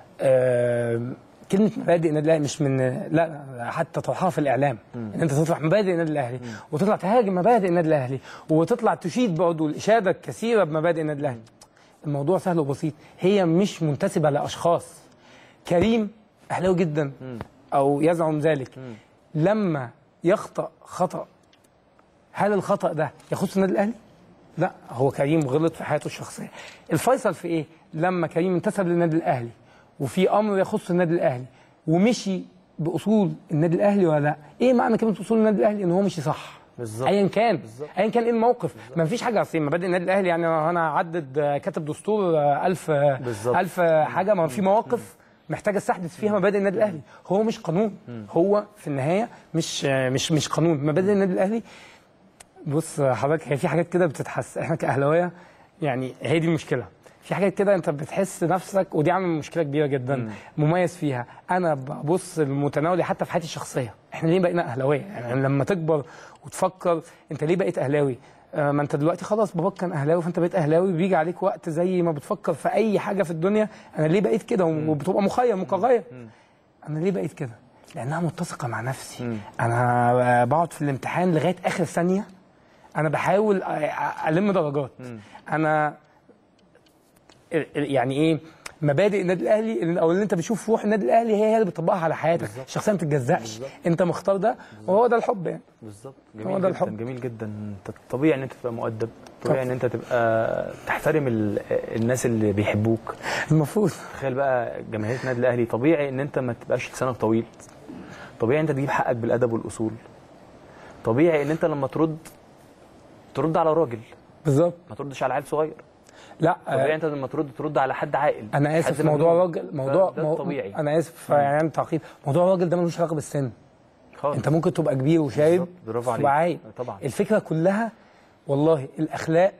[SPEAKER 2] آه كلمه مبادئ النادي الاهلي مش من لا لا، حتى طرحها في الاعلام ان انت تطلع مبادئ النادي الاهلي وتطلع تهاجم مبادئ النادي الاهلي وتطلع تشيد برضه الاشاده الكثيره بمبادئ النادي الاهلي الموضوع سهل وبسيط هي مش منتسبه لاشخاص كريم اهلاوي جدا او يزعم ذلك لما يخطا خطا هل الخطا ده يخص النادي الاهلي لا هو كريم غلط في حياته الشخصيه الفيصل في ايه لما كريم انتسب للنادي الاهلي وفي امر يخص النادي الاهلي ومشي باصول النادي الاهلي ولا لا ايه معنى كلمه اصول النادي الاهلي ان هو مشي صح
[SPEAKER 1] بالظبط.
[SPEAKER 2] ايا كان ايا كان ايه الموقف ما فيش حاجه اصل مبادئ النادي الاهلي يعني انا عدد آه، كاتب دستور آه، ألف آه،
[SPEAKER 1] بالظبط.
[SPEAKER 2] ألف آه، حاجه ما في مواقف محتاج استحدث فيها مبادئ النادي الاهلي هو مش قانون هو في النهايه مش آه، مش مش قانون مبادئ النادي الاهلي بص حضرتك هي في حاجات كده بتتحس احنا كاهلاويه يعني هي دي المشكله في حاجات كده انت بتحس نفسك ودي عامل مشكله كبيره جدا مميز فيها انا ببص المتناولي حتى في حياتي الشخصيه احنا ليه بقينا اهلاويه يعني لما تكبر وتفكر انت ليه بقيت اهلاوي آه، ما انت دلوقتي خلاص باباك كان اهلاوي فانت بقيت اهلاوي بيجي عليك وقت زي ما بتفكر في اي حاجه في الدنيا انا ليه بقيت كده وبتبقى مخير متغير انا ليه بقيت كده لانها متسقه مع نفسي انا بقعد في الامتحان لغايه اخر ثانيه انا بحاول أ- أ- الم درجات انا ال- ال- يعني ايه مبادئ النادي الاهلي او اللي انت بتشوف روح النادي الاهلي هي هي اللي بتطبقها على حياتك الشخصيه ما بتتجزأش انت مختار ده وهو ده الحب يعني
[SPEAKER 1] بالظبط
[SPEAKER 2] هو
[SPEAKER 1] جميل
[SPEAKER 2] ده
[SPEAKER 1] جدا
[SPEAKER 2] الحب.
[SPEAKER 1] جميل جدا انت طبيعي ان انت تبقى مؤدب طبيعي
[SPEAKER 2] طب.
[SPEAKER 1] ان انت تبقى تحترم ال- الناس اللي بيحبوك
[SPEAKER 2] المفروض
[SPEAKER 1] تخيل بقى جماهير النادي الاهلي طبيعي ان انت ما تبقاش لسانك طويل طبيعي انت تجيب حقك بالادب والاصول طبيعي ان انت لما ترد ترد على راجل
[SPEAKER 2] بالظبط
[SPEAKER 1] ما تردش على عيل صغير
[SPEAKER 2] لا
[SPEAKER 1] طبيعي
[SPEAKER 2] آه
[SPEAKER 1] انت لما ترد ترد على حد عاقل
[SPEAKER 2] انا
[SPEAKER 1] حد
[SPEAKER 2] اسف
[SPEAKER 1] مجنون.
[SPEAKER 2] موضوع راجل موضوع
[SPEAKER 1] فده
[SPEAKER 2] مو...
[SPEAKER 1] طبيعي
[SPEAKER 2] انا اسف يعني تعقيب موضوع راجل ده ملوش علاقه بالسن
[SPEAKER 1] خالص
[SPEAKER 2] انت ممكن تبقى كبير وشايب
[SPEAKER 1] بالظبط، برافو عليك.
[SPEAKER 2] تبقى عايب
[SPEAKER 1] طبعا.
[SPEAKER 2] الفكره كلها والله الاخلاق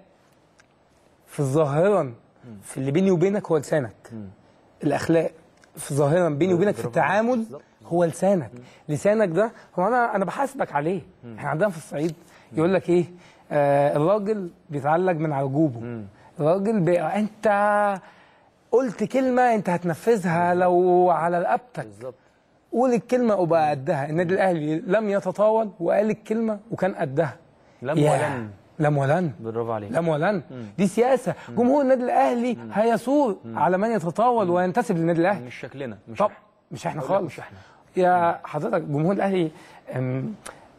[SPEAKER 2] في ظاهرا في اللي بيني وبينك هو لسانك الاخلاق في ظاهرا بيني وبينك في
[SPEAKER 1] برافو عليك.
[SPEAKER 2] التعامل
[SPEAKER 1] بالظبط.
[SPEAKER 2] هو لسانك لسانك ده هو انا انا بحاسبك عليه احنا عندنا في الصعيد يقول لك ايه آه الراجل بيتعلق من عرجوبه الراجل بي... انت قلت كلمه انت هتنفذها لو على رقبتك
[SPEAKER 1] بالظبط
[SPEAKER 2] قول الكلمه وبقى قدها النادي الاهلي لم يتطاول وقال الكلمه وكان قدها
[SPEAKER 1] لم
[SPEAKER 2] يا.
[SPEAKER 1] ولن
[SPEAKER 2] لم ولن
[SPEAKER 1] برافو عليك
[SPEAKER 2] لم ولن دي سياسه جمهور النادي الاهلي هيثور على من يتطاول وينتسب للنادي الاهلي
[SPEAKER 1] مش شكلنا مش
[SPEAKER 2] طب
[SPEAKER 1] احنا
[SPEAKER 2] مش احنا
[SPEAKER 1] أقول لك
[SPEAKER 2] خالص
[SPEAKER 1] مش احنا
[SPEAKER 2] يا حضرتك جمهور الاهلي أم،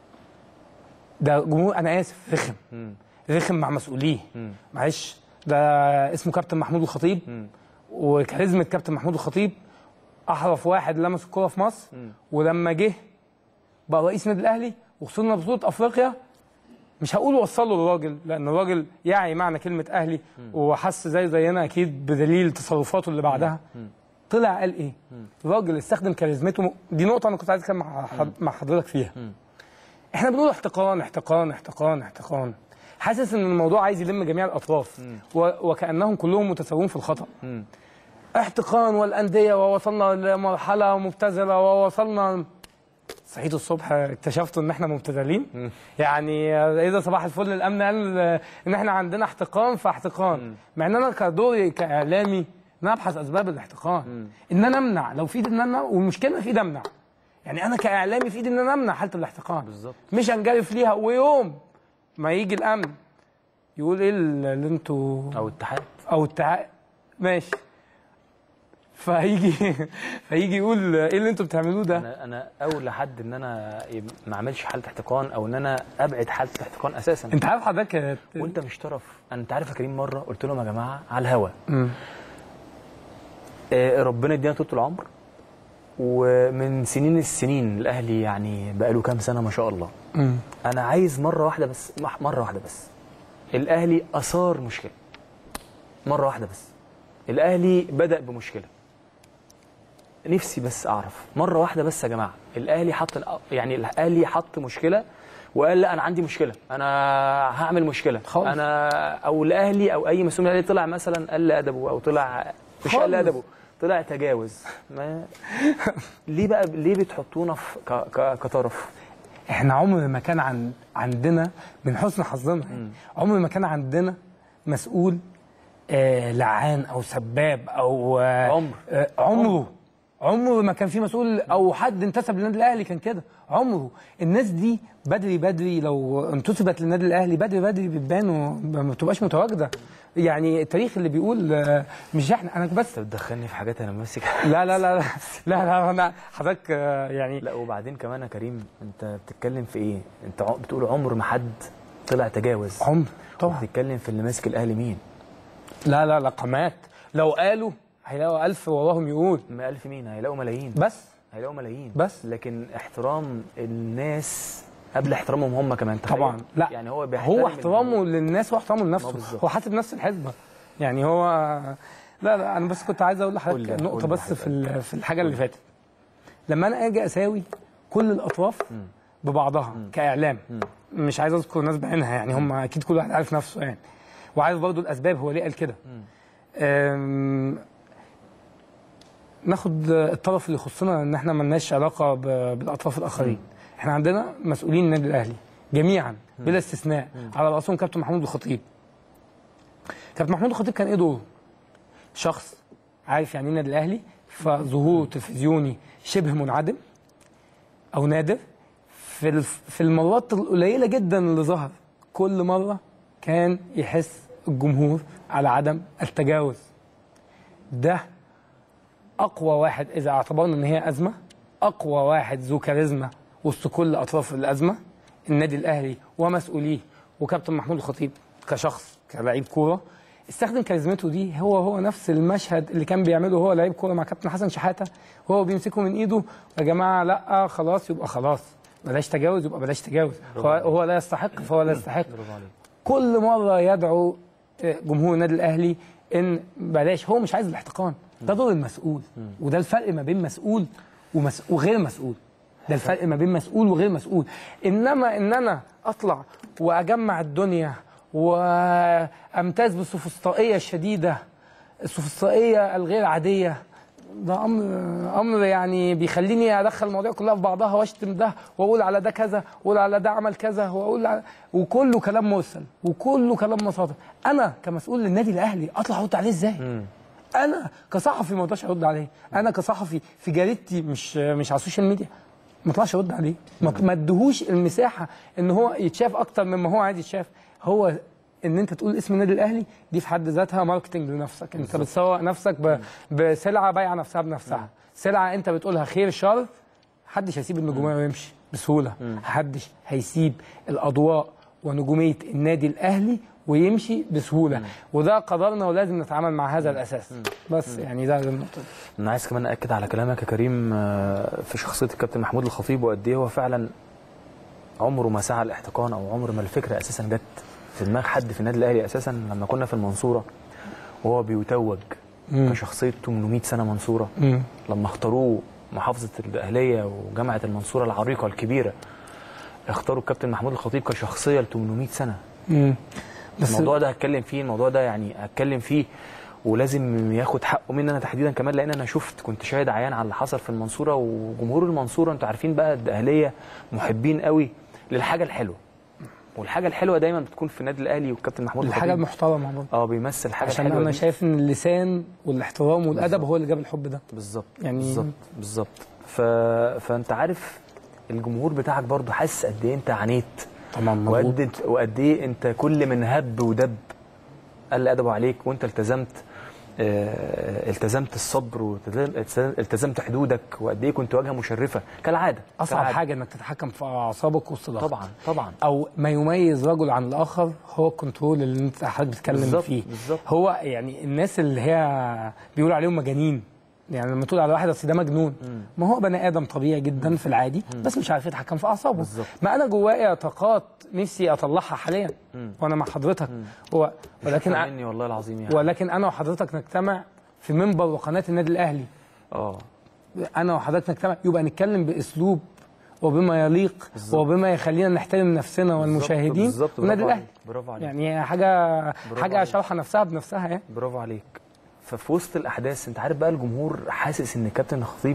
[SPEAKER 2] ده جمهور انا اسف رخم
[SPEAKER 1] مم.
[SPEAKER 2] رخم مع مسؤوليه
[SPEAKER 1] مم.
[SPEAKER 2] معلش ده اسمه كابتن محمود الخطيب
[SPEAKER 1] مم.
[SPEAKER 2] وكاريزما كابتن محمود الخطيب احرف واحد لمس الكوره في مصر
[SPEAKER 1] مم.
[SPEAKER 2] ولما جه بقى رئيس النادي الاهلي وخسرنا بطوله افريقيا مش هقول وصله للراجل لان الراجل يعي معنى كلمه اهلي وحس زي زينا اكيد بدليل تصرفاته اللي بعدها طلع قال ايه؟ الراجل استخدم كاريزمته دي نقطه انا كنت عايز اتكلم مع حض- مع حضرتك فيها احنا بنقول احتقان احتقان احتقان احتقان حاسس ان الموضوع عايز يلم جميع الاطراف و- وكانهم كلهم متساويين في الخطا
[SPEAKER 1] مم.
[SPEAKER 2] احتقان والانديه ووصلنا لمرحله مبتذله ووصلنا صحيت الصبح اكتشفت ان احنا مبتذلين يعني اذا صباح الفل الامن قال ان احنا عندنا احتقان فاحتقان مع ان انا كدوري كاعلامي ان انا ابحث اسباب الاحتقان ان انا امنع لو في ايدي ان انا والمشكله في ايدي امنع يعني انا كاعلامي في ايدي ان انا امنع حاله الاحتقان
[SPEAKER 1] بالظبط.
[SPEAKER 2] مش انجرف ليها ويوم ما يجي الامن يقول ايه اللي انتوا
[SPEAKER 1] او اتحاد
[SPEAKER 2] او التع... ماشي فهيجي فيجي يقول ايه اللي انتوا بتعملوه ده
[SPEAKER 1] انا انا اولى حد ان انا يب- ما اعملش حاله احتقان او ان انا ابعد حاله الاحتقان اساسا
[SPEAKER 2] انت عارف حضرتك
[SPEAKER 1] وانت مش طرف انت عارف يا كريم مره قلت لهم يا جماعه على الهوا
[SPEAKER 2] مم.
[SPEAKER 1] آه، ربنا يدينا طول العمر ومن سنين السنين الاهلي يعني بقى له كام سنه ما شاء الله
[SPEAKER 2] مم.
[SPEAKER 1] انا عايز مره واحده بس مح- مره واحده بس الاهلي اثار مشكله مره واحده بس الاهلي بدا بمشكله نفسي بس اعرف مره واحده بس يا جماعه الاهلي حط الأ- يعني الاهلي حط مشكله وقال لا انا عندي مشكله انا هعمل مشكله
[SPEAKER 2] خالص.
[SPEAKER 1] انا او الاهلي او اي مسؤول من الاهلي طلع مثلا قل ادبه او طلع مش قل
[SPEAKER 2] خالص.
[SPEAKER 1] ادبه طلع تجاوز ما ليه بقى ليه بتحطونا في ك... ك... كطرف
[SPEAKER 2] احنا عمر ما كان عن... عندنا من حسن حظنا يعني عمر ما كان عندنا مسؤول آه لعان او سباب او آه
[SPEAKER 1] عمر.
[SPEAKER 2] آه عمره عمره ما كان في مسؤول او حد انتسب للنادي الاهلي كان كده عمره الناس دي بدري بدري لو انتسبت للنادي الاهلي بدري بدري بتبان وما بتبقاش متواجده يعني التاريخ اللي بيقول آه، مش احنا انا بس
[SPEAKER 1] انت بتدخلني في حاجات انا ماسك
[SPEAKER 2] لا لا لا لا لا, لا انا حضرتك آه، يعني
[SPEAKER 1] لا وبعدين كمان يا كريم انت بتتكلم في ايه انت ع- بتقول عمر ما حد طلع تجاوز
[SPEAKER 2] عمر طبعا
[SPEAKER 1] بتتكلم في اللي ماسك الاهلي مين
[SPEAKER 2] لا لا لا قامات لو قالوا هيلاقوا ألف وراهم يقول
[SPEAKER 1] ما ألف مين هيلاقوا ملايين
[SPEAKER 2] بس
[SPEAKER 1] هيلاقوا ملايين
[SPEAKER 2] بس.
[SPEAKER 1] لكن احترام الناس قبل احترامهم هم كمان تخيل.
[SPEAKER 2] طبعا لا
[SPEAKER 1] يعني هو بيحترم
[SPEAKER 2] هو احترامه للناس واحترامه
[SPEAKER 1] ما
[SPEAKER 2] لنفسه
[SPEAKER 1] بالظبط.
[SPEAKER 2] هو حاسب نفس الحسبه يعني هو لا لا انا بس كنت عايز اقول
[SPEAKER 1] قول لي-
[SPEAKER 2] لحضرتك نقطه
[SPEAKER 1] قول لي
[SPEAKER 2] بس في ال- في الحاجه اللي فاتت لما انا اجي اساوي كل الاطراف ببعضها كاعلام مش عايز اذكر ناس بعينها يعني هم اكيد كل واحد عارف نفسه يعني وعارف برضه الاسباب هو ليه قال كده أم، ناخد الطرف اللي يخصنا ان احنا ملناش علاقه ب- بالاطراف الاخرين احنا عندنا مسؤولين النادي الاهلي جميعا بلا استثناء على راسهم كابتن محمود الخطيب كابتن محمود الخطيب كان ايه دوره شخص عارف يعني ايه النادي الاهلي فظهوره تلفزيوني شبه منعدم او نادر في الف- في المرات القليله جدا اللي ظهر كل مره كان يحس الجمهور على عدم التجاوز ده اقوى واحد اذا اعتبرنا ان هي ازمه اقوى واحد ذو كاريزما وسط كل اطراف الازمه النادي الاهلي ومسؤوليه وكابتن محمود الخطيب كشخص كلاعب كوره استخدم كاريزمته دي هو هو نفس المشهد اللي كان بيعمله هو لعيب كوره مع كابتن حسن شحاته هو بيمسكه من ايده يا جماعه لا خلاص يبقى خلاص بلاش تجاوز يبقى بلاش تجاوز هو, هو لا يستحق فهو لا يستحق
[SPEAKER 1] برافو عليك
[SPEAKER 2] كل مره يدعو جمهور النادي الاهلي ان بلاش هو مش عايز الاحتقان ده دور المسؤول وده الفرق ما بين مسؤول ومس... وغير مسؤول ده الفرق ما بين مسؤول وغير مسؤول انما ان انا اطلع واجمع الدنيا وامتاز بالسوفسطائيه الشديده السوفسطائيه الغير عاديه ده امر امر يعني بيخليني ادخل المواضيع كلها في بعضها واشتم ده واقول على ده كذا واقول على ده عمل كذا واقول على وكله كلام مرسل وكله كلام مصادر انا كمسؤول للنادي الاهلي اطلع ارد عليه ازاي؟ انا كصحفي ما اقدرش ارد عليه انا كصحفي في جريدتي مش مش على السوشيال ميديا ما اطلعش ارد عليه ما ما ادهوش المساحه ان هو يتشاف اكتر مما هو عايز يتشاف هو ان انت تقول اسم النادي الاهلي دي في حد ذاتها ماركتنج لنفسك انت بتسوق نفسك ب... بسلعه بايعه نفسها بنفسها سلعه انت بتقولها خير شر محدش هيسيب النجوميه ويمشي بسهوله محدش هيسيب الاضواء ونجوميه النادي الاهلي ويمشي بسهوله وده قرارنا ولازم نتعامل مع هذا الاساس بس يعني ده النقطه
[SPEAKER 1] انا عايز كمان اكد على كلامك يا كريم آه، في شخصيه الكابتن محمود الخطيب وقد ايه هو فعلا عمره ما سعى الاحتقان او عمر ما الفكره اساسا جت في دماغ حد في النادي الاهلي اساسا لما كنا في المنصوره وهو بيتوج كشخصيه 800 سنه منصوره
[SPEAKER 2] مم.
[SPEAKER 1] لما اختاروه محافظه الاهليه وجامعه المنصوره العريقه الكبيره اختاروا الكابتن محمود الخطيب كشخصيه ل 800 سنه
[SPEAKER 2] مم. بس
[SPEAKER 1] الموضوع ده هتكلم فيه الموضوع ده يعني هتكلم فيه ولازم ياخد حقه مني انا تحديدا كمان لان انا شفت كنت شاهد عيان على اللي حصل في المنصوره وجمهور المنصوره انتوا عارفين بقى الاهليه محبين قوي للحاجه الحلوه والحاجه الحلوه دايما بتكون في النادي الاهلي والكابتن محمود
[SPEAKER 2] الحاجه
[SPEAKER 1] الخطيب
[SPEAKER 2] المحترمه برضه
[SPEAKER 1] اه بيمثل الحاجه
[SPEAKER 2] عشان
[SPEAKER 1] الحلوه
[SPEAKER 2] انا
[SPEAKER 1] دي.
[SPEAKER 2] شايف ان اللسان والاحترام والادب هو اللي جاب الحب ده
[SPEAKER 1] بالظبط
[SPEAKER 2] يعني-
[SPEAKER 1] بالظبط بالظبط ف... فانت عارف الجمهور بتاعك برضو حاسس قد ايه انت عانيت
[SPEAKER 2] طبعا
[SPEAKER 1] وقد وقد ايه انت كل من هب ودب قل ادبه عليك وانت التزمت آه، التزمت الصبر والتزمت حدودك وقد ايه كنت واجهه مشرفه كالعاده
[SPEAKER 2] اصعب
[SPEAKER 1] كالعادة.
[SPEAKER 2] حاجه انك تتحكم في اعصابك وسط ضغط
[SPEAKER 1] طبعا طبعا
[SPEAKER 2] او ما يميز رجل عن الاخر هو الكنترول اللي انت حضرتك بتتكلم
[SPEAKER 1] بالظبط،
[SPEAKER 2] فيه
[SPEAKER 1] بالظبط.
[SPEAKER 2] هو يعني الناس اللي هي بيقولوا عليهم مجانين يعني لما تقول على واحد اصل ده مجنون ما هو بني ادم طبيعي جدا في العادي بس مش عارف يتحكم في اعصابه
[SPEAKER 1] بالظبط.
[SPEAKER 2] ما انا جوايا طاقات نفسي اطلعها حاليا وانا مع حضرتك هو ولكن
[SPEAKER 1] ولكن مني والله العظيم يعني
[SPEAKER 2] ولكن انا وحضرتك نجتمع في منبر وقناه النادي الاهلي
[SPEAKER 1] اه
[SPEAKER 2] انا وحضرتك نجتمع يبقى نتكلم باسلوب وبما يليق
[SPEAKER 1] بالظبط.
[SPEAKER 2] وبما يخلينا نحترم نفسنا والمشاهدين
[SPEAKER 1] بالظبط
[SPEAKER 2] والنادي
[SPEAKER 1] برافو
[SPEAKER 2] الاهلي
[SPEAKER 1] عليك برافو عليك
[SPEAKER 2] يعني حاجه حاجه
[SPEAKER 1] عليك.
[SPEAKER 2] شرحه نفسها بنفسها يعني
[SPEAKER 1] برافو عليك ففي وسط الاحداث انت عارف بقى الجمهور حاسس ان الكابتن الخطيب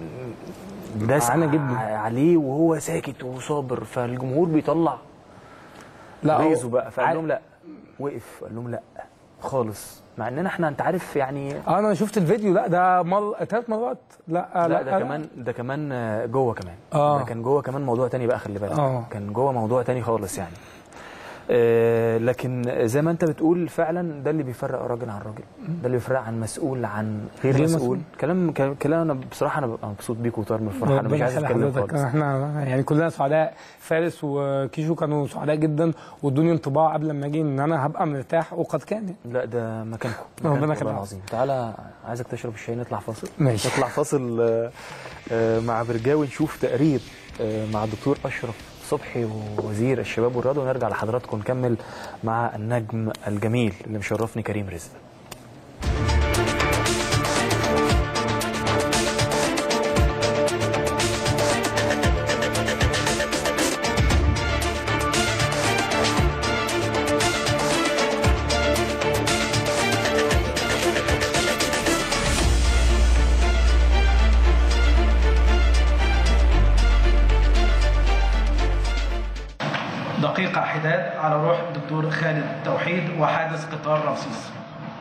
[SPEAKER 1] داس
[SPEAKER 2] معانا جدا.
[SPEAKER 1] عليه وهو ساكت وصابر فالجمهور بيطلع
[SPEAKER 2] لا هو-
[SPEAKER 1] غيظه بقى فقال
[SPEAKER 2] ع-
[SPEAKER 1] لهم لا وقف قال لهم لا خالص مع اننا احنا انت عارف يعني
[SPEAKER 2] اه انا شفت الفيديو لا ده مر ثلاث مرات لا
[SPEAKER 1] لا,
[SPEAKER 2] لا,
[SPEAKER 1] ده كمان ده كمان آه، جوه كمان
[SPEAKER 2] آه.
[SPEAKER 1] ده كان جوه كمان موضوع تاني بقى خلي بالك
[SPEAKER 2] آه.
[SPEAKER 1] كان جوه موضوع تاني خالص يعني آه لكن زي ما انت بتقول فعلا ده اللي بيفرق راجل عن راجل ده اللي بيفرق عن مسؤول عن غير
[SPEAKER 2] غير
[SPEAKER 1] مسؤول
[SPEAKER 2] مسؤول.
[SPEAKER 1] كلام كلام كلام انا بصراحه انا ببقى مبسوط بيك وطار من الفرحه انا مش
[SPEAKER 2] ربنا
[SPEAKER 1] عايز
[SPEAKER 2] يخلي
[SPEAKER 1] اتكلم
[SPEAKER 2] حضرتك
[SPEAKER 1] خالص
[SPEAKER 2] احنا يعني كلنا سعداء فارس وكيشو كانوا سعداء جدا وادوني انطباع قبل ما اجي ان انا هبقى مرتاح وقد كان يعني.
[SPEAKER 1] لا ده مكانكم
[SPEAKER 2] ربنا
[SPEAKER 1] مكانكم
[SPEAKER 2] يخليك.
[SPEAKER 1] والله العظيم تعالى عايزك تشرب الشاي نطلع فاصل
[SPEAKER 2] ماشي.
[SPEAKER 1] نطلع فاصل آه، آه، مع برجاوي نشوف تقرير آه، مع الدكتور اشرف صبحي وزير الشباب والرياضه ونرجع لحضراتكم نكمل مع النجم الجميل اللي مشرفني كريم رزق
[SPEAKER 3] دقيقة حداد على روح الدكتور خالد توحيد وحادث قطار رمسيس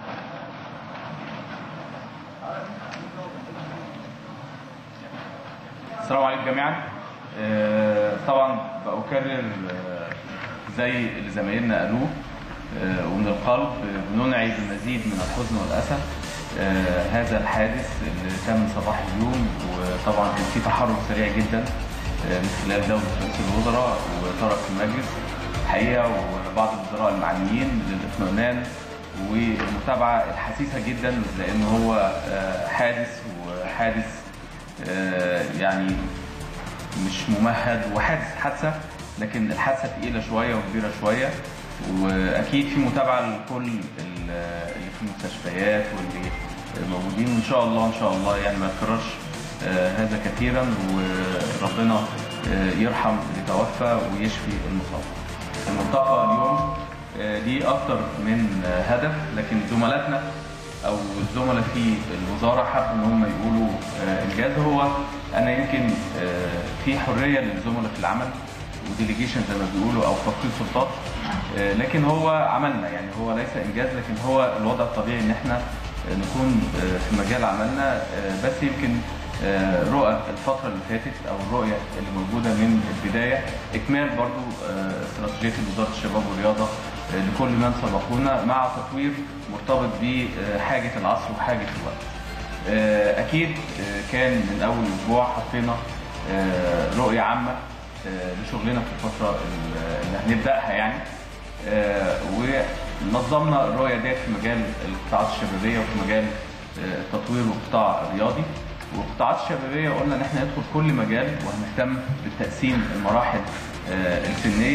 [SPEAKER 4] السلام عليكم جميعا آه، طبعا بأكرر آه، زي اللي زمايلنا قالوه آه، ومن القلب آه، بننعي بمزيد من الحزن والأسى آه، هذا الحادث اللي تم صباح اليوم وطبعا كان في تحرك سريع جدا آه، من خلال دولة رئيس الوزراء وطرف المجلس الحقيقة وبعض الوزراء المعنيين للاطمئنان والمتابعة الحثيثة جدا لأن هو آه، حادث وحادث آه، يعني مش ممهد وحادث حادثه لكن الحادثه تقيله شويه وكبيره شويه واكيد في متابعه لكل ال- اللي في المستشفيات واللي موجودين وان شاء الله ان شاء الله يعني ما يتكررش آه، هذا كثيرا وربنا آه، يرحم اللي توفى ويشفي المصاب. الملتقى اليوم آه، ليه اكتر من آه، هدف لكن زملاتنا او الزملاء في الوزاره حبوا ان هم يقولوا آه، انجاز هو انا يمكن آه، في حريه للزملاء في العمل وديليجيشن زي ما بيقولوا او تفويض سلطات آه، لكن هو عملنا يعني هو ليس انجاز لكن هو الوضع الطبيعي ان احنا آه، نكون آه، في مجال عملنا آه، بس يمكن آه، رؤى الفترة اللي فاتت أو الرؤية اللي موجودة من البداية إكمال برضو آه، استراتيجية وزارة الشباب والرياضة آه، لكل من سبقونا مع تطوير مرتبط بحاجة العصر وحاجة الوقت. آه، أكيد آه، كان من أول أسبوع حطينا آه، رؤية عامة آه، لشغلنا في الفترة اللي هنبدأها يعني آه، ونظمنا الرؤية ديت في مجال القطاعات الشبابية وفي مجال آه، التطوير والقطاع الرياضي والقطاعات الشبابية قلنا إن احنا ندخل كل مجال وهنهتم بتقسيم المراحل آه، السنية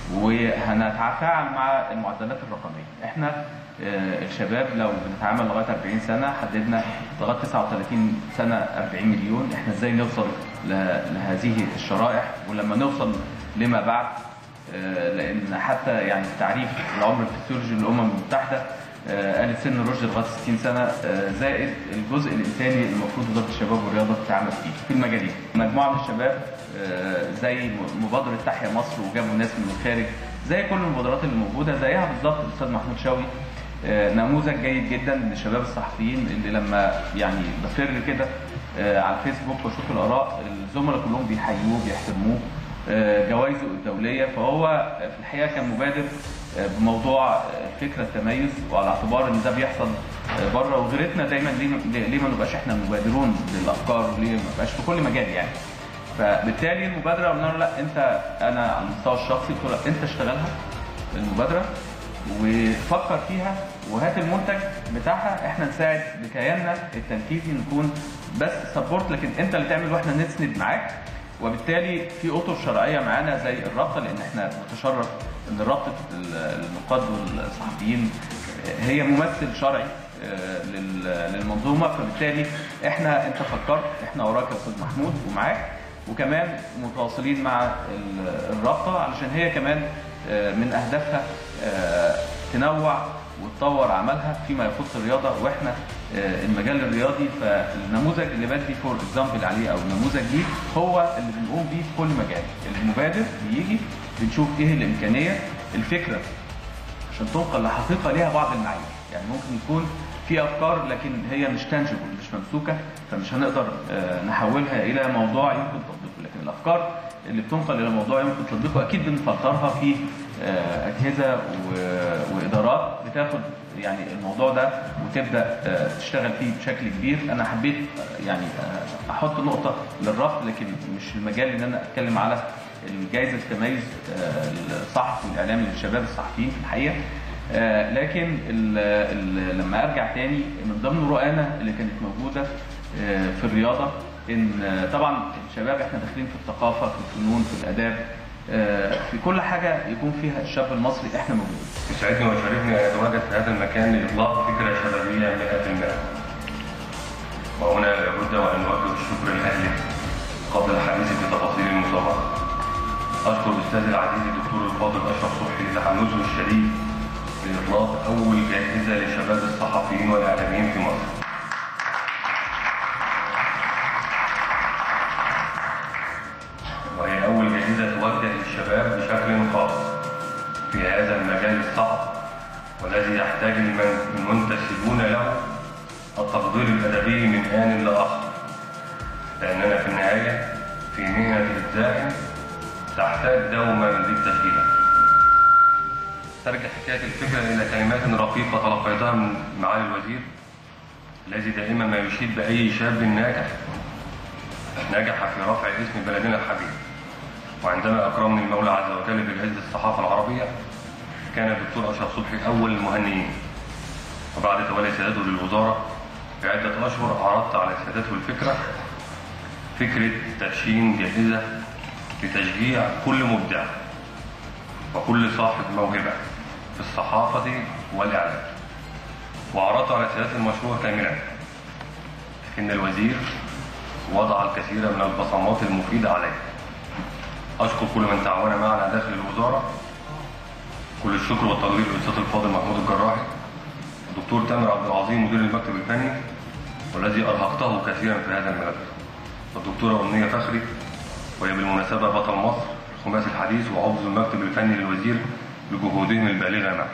[SPEAKER 4] وهنتفاعل مع المعدلات الرقمية احنا آه، الشباب لو بنتعامل لغاية 40 سنة حددنا لغاية 39 سنة 40 مليون احنا ازاي نوصل ل- لهذه الشرائح ولما نوصل لما بعد آه، لان حتى يعني تعريف العمر الفسيولوجي للامم المتحده آه، قالت سن الرشد لغايه 60 سنه آه، زائد الجزء الانساني اللي المفروض وزاره الشباب والرياضه تتعامل فيه في المجالين مجموعه من الشباب آه، زي م- مبادره تحيا مصر وجابوا ناس من الخارج زي كل المبادرات اللي موجوده زيها بالظبط الاستاذ محمود شوقي آه، نموذج جيد جدا للشباب الصحفيين اللي لما يعني بفر كده آه، على الفيسبوك واشوف الاراء الزملاء كلهم بيحيوه بيحترموه آه، جوائزه الدوليه فهو في الحقيقه كان مبادر آه، بموضوع آه، فكره التميز وعلى اعتبار ان ده بيحصل آه، بره وغيرتنا دايما ليه ما- ليه ما نبقاش احنا مبادرون للافكار وليه ما نبقاش في كل مجال يعني فبالتالي المبادره قلنا له لا انت انا على المستوى الشخصي قلت له لا، انت اشتغلها المبادره وفكر فيها وهات المنتج بتاعها احنا نساعد بكياننا التنفيذي نكون بس سبورت لكن انت اللي تعمل واحنا نسند معاك وبالتالي في اطر شرعيه معانا زي الرابطه لان احنا نتشرف ان رابطه النقاد والصحفيين هي ممثل شرعي آه، لل- للمنظومه فبالتالي احنا انت فكرت احنا وراك يا استاذ محمود ومعاك وكمان متواصلين مع ال- الرابطه علشان هي كمان آه، من اهدافها آه، تنوع وتطور عملها فيما يخص الرياضه واحنا آه، المجال الرياضي فالنموذج اللي بدي فور اكزامبل عليه او النموذج ليه هو اللي بنقوم بيه في كل مجال المبادر بيجي بنشوف ايه الامكانيه الفكره عشان تنقل لحقيقه ليها بعض المعايير يعني ممكن يكون في افكار لكن هي مش تانجبل مش ممسوكه فمش هنقدر آه، نحولها الى موضوع يمكن تطبيقه لكن الافكار اللي بتنقل الى موضوع يمكن تطبيقه اكيد بنفلترها في آه، اجهزه و- وادارات بتاخد يعني الموضوع ده وتبدا آه، تشتغل فيه بشكل كبير انا حبيت آه، يعني آه، احط نقطه للرفض لكن مش المجال ان انا اتكلم على الجائزه التميز آه، الصحفي والاعلامي للشباب الصحفيين في الحقيقه آه، لكن ال ال لما ارجع تاني من ضمن رؤانا اللي كانت موجوده آه، في الرياضه ان آه، طبعا الشباب احنا داخلين في الثقافه في الفنون في الاداب آه، في كل حاجه يكون فيها الشاب المصري احنا موجودين
[SPEAKER 5] يسعدني ويشرفني ان اتواجد في هذا المكان لاطلاق فكره شبابيه 100% وهنا لابد وان نوجه الشكر لاهله قبل الحديث في تفاصيل المسابقه اشكر الاستاذ العزيز الدكتور الفاضل اشرف صبحي لتحمسه الشديد لاطلاق اول جائزه لشباب الصحفيين والاعلاميين في مصر وهي أول جائزة توجه للشباب بشكل خاص في هذا المجال الصعب والذي يحتاج المن- المنتسبون له التقدير الأدبي من آن لآخر لأننا في النهاية في مهنة إبداع تحتاج دوما للتشجيع ترجع حكاية الفكرة إلى كلمات رقيقة تلقيتها من معالي الوزير الذي دائما ما يشيد بأي شاب ناجح نجح في رفع اسم بلدنا الحبيب وعندما أكرمني المولى عز وجل بجائزة الصحافة العربية كان الدكتور أشرف صبحي أول المهنيين وبعد تولي سيادته للوزارة بعدة أشهر عرضت على سيادته الفكرة فكرة تدشين جائزة لتشجيع كل مبدع وكل صاحب موهبة في الصحافة والإعلام وعرضت على سيادة المشروع كاملا إن الوزير وضع الكثير من البصمات المفيدة عليه أشكر كل من تعاون معنا داخل الوزارة كل الشكر والتقدير للأستاذ الفاضل محمود الجراحي الدكتور تامر عبد العظيم مدير المكتب الفني والذي أرهقته كثيرا في هذا الملف والدكتورة أمنية فخري وهي بالمناسبة بطل مصر خماسي الحديث وعضو المكتب الفني للوزير بجهودهم البالغة معي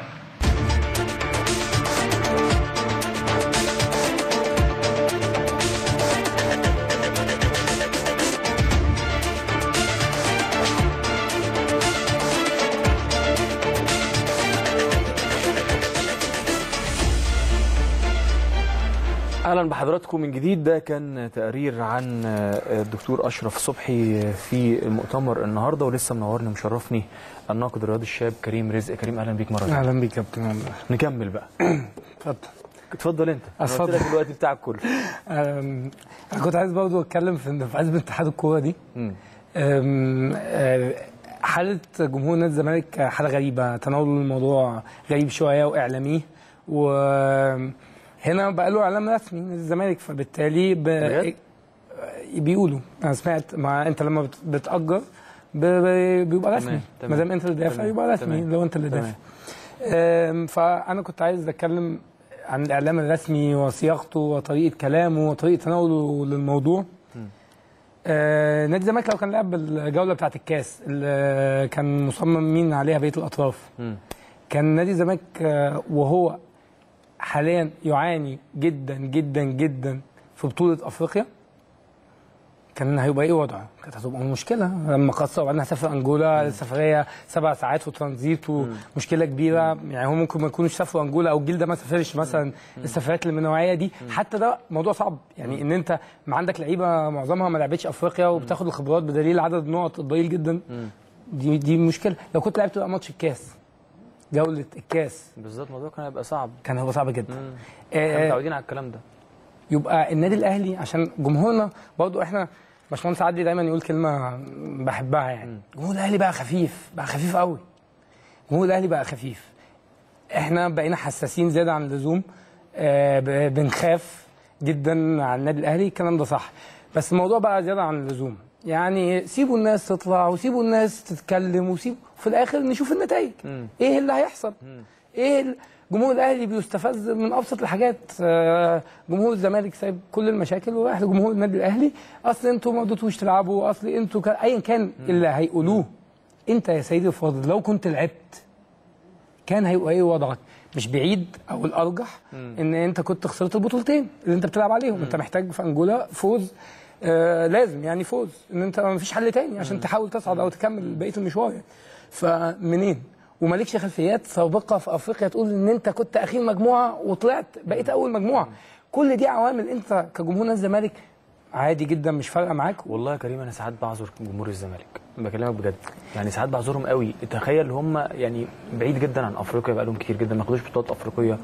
[SPEAKER 1] اهلا بحضراتكم من جديد ده كان تقرير عن الدكتور اشرف صبحي في المؤتمر النهارده ولسه منورني ومشرفني الناقد الرياضي الشاب كريم رزق كريم اهلا بيك مره ثانيه
[SPEAKER 2] اهلا بيك يا كابتن عمرو
[SPEAKER 1] نكمل بقى
[SPEAKER 2] اتفضل
[SPEAKER 1] اتفضل انت انا قلت
[SPEAKER 2] اتفضل.
[SPEAKER 1] لك الوقت بتاعك كله
[SPEAKER 2] أم، انا كنت عايز برضه اتكلم في في عزبه اتحاد الكوره دي
[SPEAKER 1] مم.
[SPEAKER 2] أم، آه، حاله جمهور نادي الزمالك حاله غريبه تناول الموضوع غريب شويه واعلاميه وهنا بقى له اعلام رسمي نادي الزمالك فبالتالي ب...
[SPEAKER 1] بجد؟
[SPEAKER 2] بيقولوا انا سمعت ما انت لما بت- بتاجر ب- ب- بيبقى رسمي
[SPEAKER 1] تمام.
[SPEAKER 2] ما دام انت اللي دافع
[SPEAKER 1] تمام.
[SPEAKER 2] يبقى رسمي
[SPEAKER 1] تمام.
[SPEAKER 2] لو انت اللي
[SPEAKER 1] تمام.
[SPEAKER 2] دافع أم، فانا كنت عايز اتكلم عن الاعلام الرسمي وصياغته وطريقه كلامه وطريقه تناوله للموضوع آه نادي الزمالك لو كان لعب الجوله بتاعه الكاس اللي كان مصمم مين عليها بقيه الاطراف
[SPEAKER 1] مم.
[SPEAKER 2] كان نادي الزمالك آه، وهو حاليا يعاني جدا جدا جدا في بطوله افريقيا كان هيبقى ايه وضعه؟ كانت هتبقى مشكله لما قصر وبعدين هسافر انجولا السفريه سبع ساعات وترانزيت ومشكله كبيره يعني هو ممكن ما يكونوش سافروا انجولا او الجيل ده ما سافرش مثلا السفريات اللي من النوعيه دي حتى ده موضوع صعب يعني ان انت ما عندك لعيبه معظمها ما لعبتش افريقيا وبتاخد الخبرات بدليل عدد النقط الضئيل جدا دي دي مشكله لو كنت لعبت بقى ماتش الكاس جوله الكاس
[SPEAKER 1] بالظبط الموضوع كان هيبقى صعب
[SPEAKER 2] كان هيبقى صعب جدا
[SPEAKER 1] احنا
[SPEAKER 2] آه،
[SPEAKER 1] متعودين على الكلام ده
[SPEAKER 2] يبقى النادي الاهلي عشان جمهورنا برضه احنا باشمهندس عدلي دايما يقول كلمه بحبها يعني جمهور الاهلي بقى خفيف بقى خفيف قوي جمهور الاهلي بقى خفيف احنا بقينا حساسين زياده عن اللزوم آه، ب- بنخاف جدا على النادي الاهلي الكلام ده صح بس الموضوع بقى زياده عن اللزوم يعني سيبوا الناس تطلع وسيبوا الناس تتكلم وسيبوا في الاخر نشوف النتائج ايه اللي هيحصل ايه ال- جمهور الاهلي بيستفز من ابسط الحاجات آه، جمهور الزمالك سايب كل المشاكل ورايح لجمهور النادي الاهلي اصل انتوا ما قدرتوش تلعبوا اصل انتوا كا- ايا كان اللي هيقولوه انت يا سيدي الفاضل لو كنت لعبت كان هيبقى ايه وضعك مش بعيد او الارجح ان انت كنت خسرت البطولتين اللي انت بتلعب عليهم انت محتاج في انجولا فوز آه لازم يعني فوز ان انت ما فيش حل تاني عشان تحاول تصعد او تكمل بقيه المشوار يعني فمنين ومالكش خلفيات سابقه في افريقيا تقول ان انت كنت اخير مجموعه وطلعت بقيت اول مجموعه كل دي عوامل انت كجمهور نادي الزمالك عادي جدا مش فارقه معاك
[SPEAKER 1] والله يا كريم انا ساعات بعذر جمهور الزمالك بكلمك بجد يعني ساعات بعذرهم قوي تخيل هم يعني بعيد جدا عن افريقيا بقى لهم كتير جدا ما خدوش بطولات افريقيه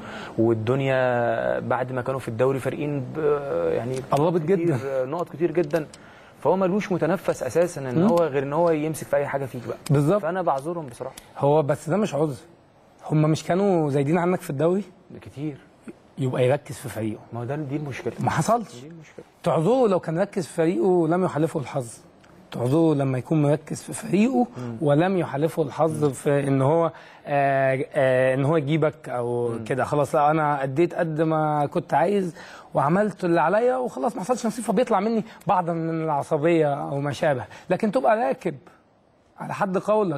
[SPEAKER 1] والدنيا بعد ما كانوا في الدوري فارقين ب- يعني
[SPEAKER 2] قربت
[SPEAKER 1] كتير-
[SPEAKER 2] جدا.
[SPEAKER 1] نقط كتير جدا فهو ملوش متنفس اساسا ان هو غير ان هو يمسك في اي حاجه فيك بقى
[SPEAKER 2] بالظبط
[SPEAKER 1] فانا بعذرهم بصراحه
[SPEAKER 2] هو بس ده مش عذر هم مش كانوا زايدين عنك في الدوري
[SPEAKER 1] كتير
[SPEAKER 2] يبقى يركز في فريقه
[SPEAKER 1] ما هو ده دي المشكله
[SPEAKER 2] ما حصلش
[SPEAKER 1] دي المشكله
[SPEAKER 2] تعذره لو كان ركز في فريقه لم يحالفه الحظ تعذره لما يكون مركز في فريقه ولم يحالفه الحظ في ان هو آه آه ان هو يجيبك او كده خلاص لا انا اديت قد ما كنت عايز وعملت اللي عليا وخلاص ما حصلش نصيب فبيطلع مني بعضا من العصبيه او ما شابه لكن تبقى راكب على حد قولك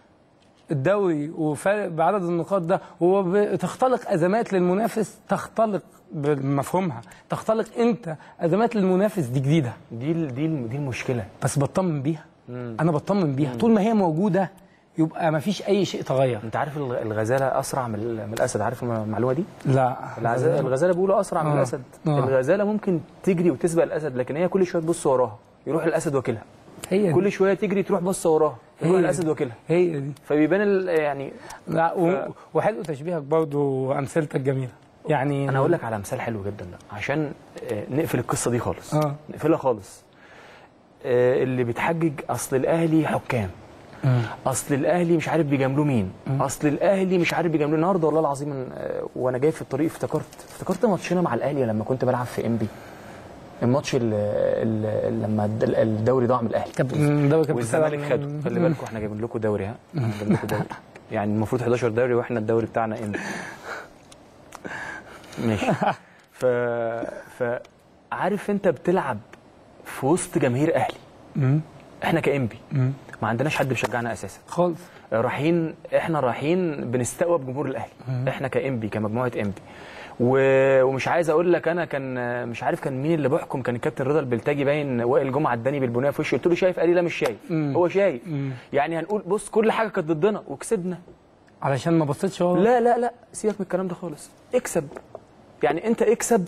[SPEAKER 2] الدوري وفارق بعدد النقاط ده وتختلق ازمات للمنافس تختلق بمفهومها تختلق انت ازمات للمنافس دي جديده
[SPEAKER 1] دي ال- دي ال- دي المشكله
[SPEAKER 2] بس بطمن بيها انا بطمن بيها طول ما هي موجوده يبقى ما فيش اي شيء تغير
[SPEAKER 1] انت عارف الغ- الغزاله اسرع من ال- من الاسد عارف المعلومه دي
[SPEAKER 2] لا
[SPEAKER 1] العز- الغزاله بيقولوا اسرع من
[SPEAKER 2] آه.
[SPEAKER 1] الاسد
[SPEAKER 2] آه.
[SPEAKER 1] الغزاله ممكن تجري وتسبق الاسد لكن هي كل شويه تبص وراها يروح الاسد واكلها
[SPEAKER 2] هي دي.
[SPEAKER 1] كل شويه تجري تروح بص وراها يروح
[SPEAKER 2] هي
[SPEAKER 1] الاسد
[SPEAKER 2] دي.
[SPEAKER 1] واكلها
[SPEAKER 2] هي دي
[SPEAKER 1] فبيبان ال- يعني
[SPEAKER 2] لا و... وحلو تشبيهك برضو وامثلتك جميله يعني
[SPEAKER 1] انا هقول لك على مثال حلو جدا ده عشان آه، نقفل القصه دي خالص
[SPEAKER 2] آه.
[SPEAKER 1] نقفلها خالص آه، اللي بيتحجج اصل الاهلي حكام اصل الاهلي مش عارف بيجاملوه مين اصل الاهلي مش عارف بيجاملوه النهارده والله العظيم آه، وانا جاي في الطريق افتكرت افتكرت ماتشنا مع الاهلي لما كنت بلعب في انبي الماتش اللي, اللي لما الد- الدوري ضاع من الاهلي
[SPEAKER 2] كابتن دوري كابتن
[SPEAKER 1] والزمالك
[SPEAKER 2] سلام.
[SPEAKER 1] خده خلي بالكم احنا جايبين لكم دوري ها جايبين لكم دوري يعني المفروض 11 دوري واحنا الدوري بتاعنا ان ماشي ف ف عارف انت بتلعب في وسط جماهير اهلي
[SPEAKER 2] مم.
[SPEAKER 1] احنا كانبي ما عندناش حد بيشجعنا اساسا
[SPEAKER 2] خالص
[SPEAKER 1] رايحين احنا رايحين بنستقوى بجمهور الاهلي احنا كانبي كمجموعه انبي و... ومش عايز اقول لك انا كان مش عارف كان مين اللي بيحكم كان الكابتن رضا البلتاجي باين وائل جمعه اداني بالبنيه في وشي قلت له شايف قال لي لا مش شايف هو شايف يعني هنقول بص كل حاجه كانت ضدنا وكسبنا
[SPEAKER 2] علشان ما بصيتش ورا
[SPEAKER 1] لا لا لا سيبك من الكلام ده خالص اكسب يعني انت اكسب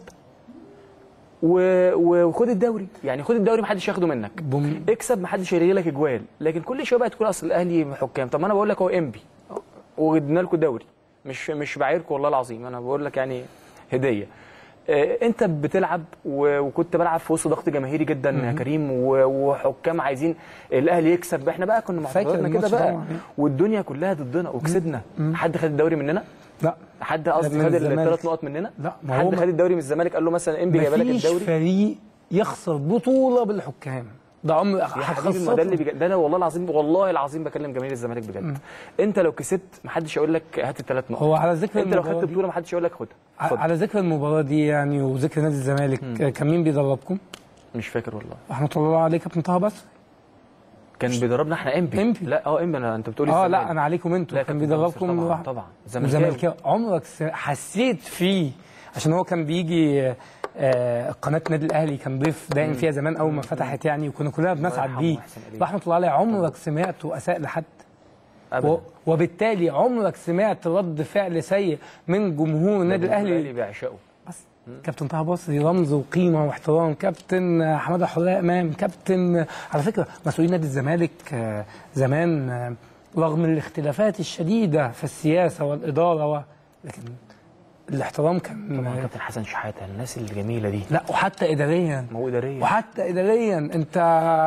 [SPEAKER 1] و... و... وخد الدوري يعني خد الدوري محدش ياخده منك
[SPEAKER 2] بوم.
[SPEAKER 1] اكسب محدش هيلغي لك اجوال لكن كل شويه بقى تقول اصل الاهلي حكام طب ما انا بقول لك هو انبي وادينا لكم الدوري مش مش بعايركم والله العظيم انا بقول لك يعني هديه آه، انت بتلعب و- وكنت بلعب في وسط ضغط جماهيري جدا يا كريم و- وحكام عايزين الاهلي يكسب احنا بقى كنا
[SPEAKER 2] فاكر
[SPEAKER 1] معتقدنا كده
[SPEAKER 2] الماتش
[SPEAKER 1] بقى
[SPEAKER 2] طبعاً.
[SPEAKER 1] والدنيا كلها ضدنا وكسبنا حد خد الدوري مننا
[SPEAKER 2] لا
[SPEAKER 1] حد قصدي
[SPEAKER 2] من
[SPEAKER 1] خد
[SPEAKER 2] الزمالك.
[SPEAKER 1] الثلاث نقط مننا
[SPEAKER 2] لا، ما هو
[SPEAKER 1] حد
[SPEAKER 2] ما-
[SPEAKER 1] خد الدوري من الزمالك قال له مثلا انبي جايب لك
[SPEAKER 2] مفيش
[SPEAKER 1] الدوري
[SPEAKER 2] فريق يخسر بطوله بالحكام ده عمر
[SPEAKER 1] يا حبيبي ما ده اللي بيج... ده انا والله العظيم والله العظيم بكلم جماهير الزمالك بجد انت لو كسبت محدش هيقول لك هات الثلاث نقط
[SPEAKER 2] هو على ذكر
[SPEAKER 1] انت لو
[SPEAKER 2] المباراة
[SPEAKER 1] خدت
[SPEAKER 2] دي-
[SPEAKER 1] بطوله محدش هيقول لك خدها
[SPEAKER 2] ع-
[SPEAKER 1] اتفضل.
[SPEAKER 2] على ذكر المباراه دي يعني وذكر نادي الزمالك كان مين بيدربكم؟
[SPEAKER 1] مش فاكر والله
[SPEAKER 2] رحمه الله عليه كابتن طه بس
[SPEAKER 1] كان بيدربنا احنا انبي
[SPEAKER 2] إنبي.
[SPEAKER 1] لا اه انبي انا انت بتقولي
[SPEAKER 2] اه
[SPEAKER 1] الزمالك.
[SPEAKER 2] لا انا عليكم انتوا
[SPEAKER 1] لا،
[SPEAKER 2] كان
[SPEAKER 1] كابتن طه
[SPEAKER 2] بيدربكم
[SPEAKER 1] طبعا
[SPEAKER 2] واحد-
[SPEAKER 1] طبعا زملكاوي
[SPEAKER 2] زملكاوي عمرك س- حسيت فيه عشان هو كان بيجي آه، قناه نادي الاهلي كان ضيف دايم فيها زمان اول ما فتحت يعني وكنا كلنا بنسعد
[SPEAKER 1] يرحمه
[SPEAKER 2] بيه
[SPEAKER 1] ويحسن إليه.
[SPEAKER 2] رحمه الله عليه عمرك سمعته اساء لحد
[SPEAKER 1] ابدا
[SPEAKER 2] و- وبالتالي عمرك سمعت رد فعل سيء من جمهور النادي الاهلي
[SPEAKER 1] بيعشقه
[SPEAKER 2] بس كابتن طه بصري رمز وقيمه واحترام كابتن حماده حلاء امام كابتن على فكره مسؤولين نادي الزمالك آه، زمان آه، رغم الاختلافات الشديده في السياسه والاداره و... لكن الاحترام كان
[SPEAKER 1] طبعا كابتن حسن شحاته الناس الجميله دي
[SPEAKER 2] لا وحتى اداريا
[SPEAKER 1] ما هو اداريه
[SPEAKER 2] وحتى اداريا انت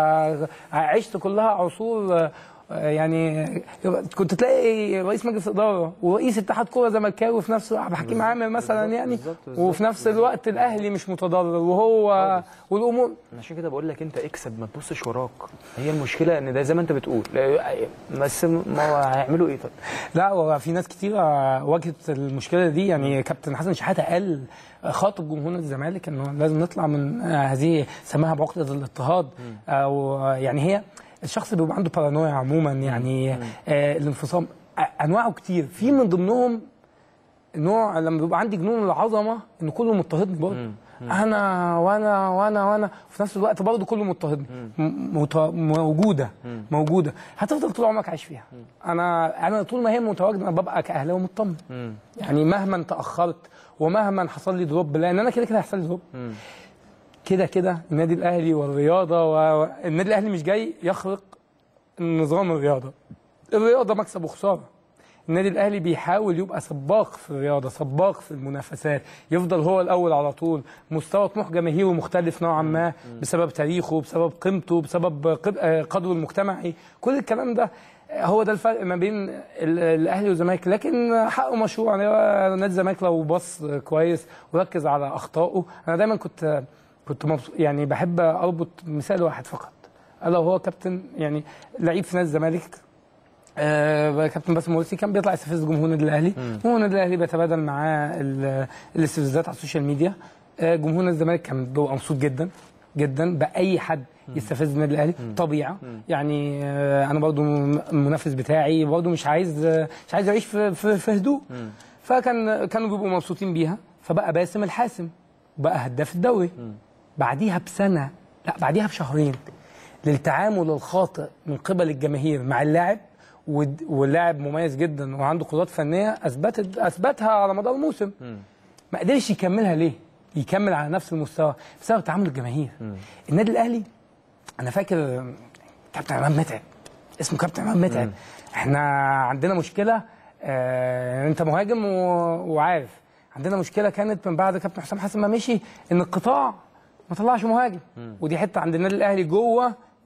[SPEAKER 2] عشت كلها عصور آه، يعني كنت تلاقي رئيس مجلس اداره ورئيس اتحاد كوره زملكاوي في نفس عبد الحكيم عامر مثلا يعني
[SPEAKER 1] بالظبط، بالظبط،
[SPEAKER 2] وفي نفس الوقت الاهلي مش متضرر وهو والامور
[SPEAKER 1] عشان كده بقول لك انت اكسب ما تبصش وراك هي المشكله ان ده زي ما انت بتقول لا، بس ما هو هيعملوا ايه طيب
[SPEAKER 2] لا هو في ناس كتير واجهت المشكله دي يعني كابتن حسن شحاته قال خاطب جمهور نادي الزمالك انه لازم نطلع من هذه سماها بعقده الاضطهاد او يعني هي الشخص بيبقى عنده بارانويا عموما يعني آه الانفصام آه، انواعه كتير في من ضمنهم نوع لما بيبقى عندي جنون العظمه ان كله مضطهدني برضه انا وانا وانا وانا وفي نفس الوقت برضه كله مضطهدني م- مت- موجوده موجوده هتفضل طول عمرك عايش فيها انا انا طول ما هي متواجده انا ببقى كاهلاوي مطمن يعني مهما تاخرت ومهما حصل لي دروب لان انا كده كده هيحصل لي دروب كده كده النادي الاهلي والرياضه والنادي الاهلي مش جاي يخرق نظام الرياضه الرياضه مكسب وخساره النادي الاهلي بيحاول يبقى سباق في الرياضه سباق في المنافسات يفضل هو الاول على طول مستوى طموح جماهيري مختلف نوعا ما بسبب تاريخه بسبب قيمته بسبب قد- آه، قدره المجتمعي كل الكلام ده آه، هو ده الفرق ما بين ال- الاهلي والزمالك لكن حقه مشروع يعني هو نادي الزمالك لو بص كويس وركز على اخطائه انا دايما كنت كنت مبسوط يعني بحب اربط مثال واحد فقط الا وهو كابتن يعني لعيب في نادي الزمالك آه كابتن باسم مرسي كان بيطلع يستفز جمهور النادي الاهلي جمهور النادي الاهلي بيتبادل معاه ال- الاستفزازات على السوشيال ميديا آه جمهور نادي الزمالك كان بيبقى مبسوط جدا جدا باي حد يستفز النادي الاهلي طبيعه يعني آه انا برضو م- المنافس بتاعي برضو مش عايز آه مش عايز يعيش في في, في هدوء فكان كانوا بيبقوا مبسوطين بيها فبقى باسم الحاسم بقى هداف الدوري بعديها بسنه لا بعديها بشهرين للتعامل الخاطئ من قبل الجماهير مع اللاعب ود- واللاعب مميز جدا وعنده قدرات فنيه اثبتت اثبتها على مدار الموسم ما قدرش يكملها ليه؟ يكمل على نفس المستوى بسبب تعامل الجماهير النادي الاهلي انا فاكر كابتن عماد متعب اسمه كابتن عماد متعب احنا عندنا مشكله آه انت مهاجم و... وعارف عندنا مشكله كانت من بعد كابتن حسام حسن ما مشي ان القطاع ما طلعش مهاجم ودي حته عند النادي الاهلي جوه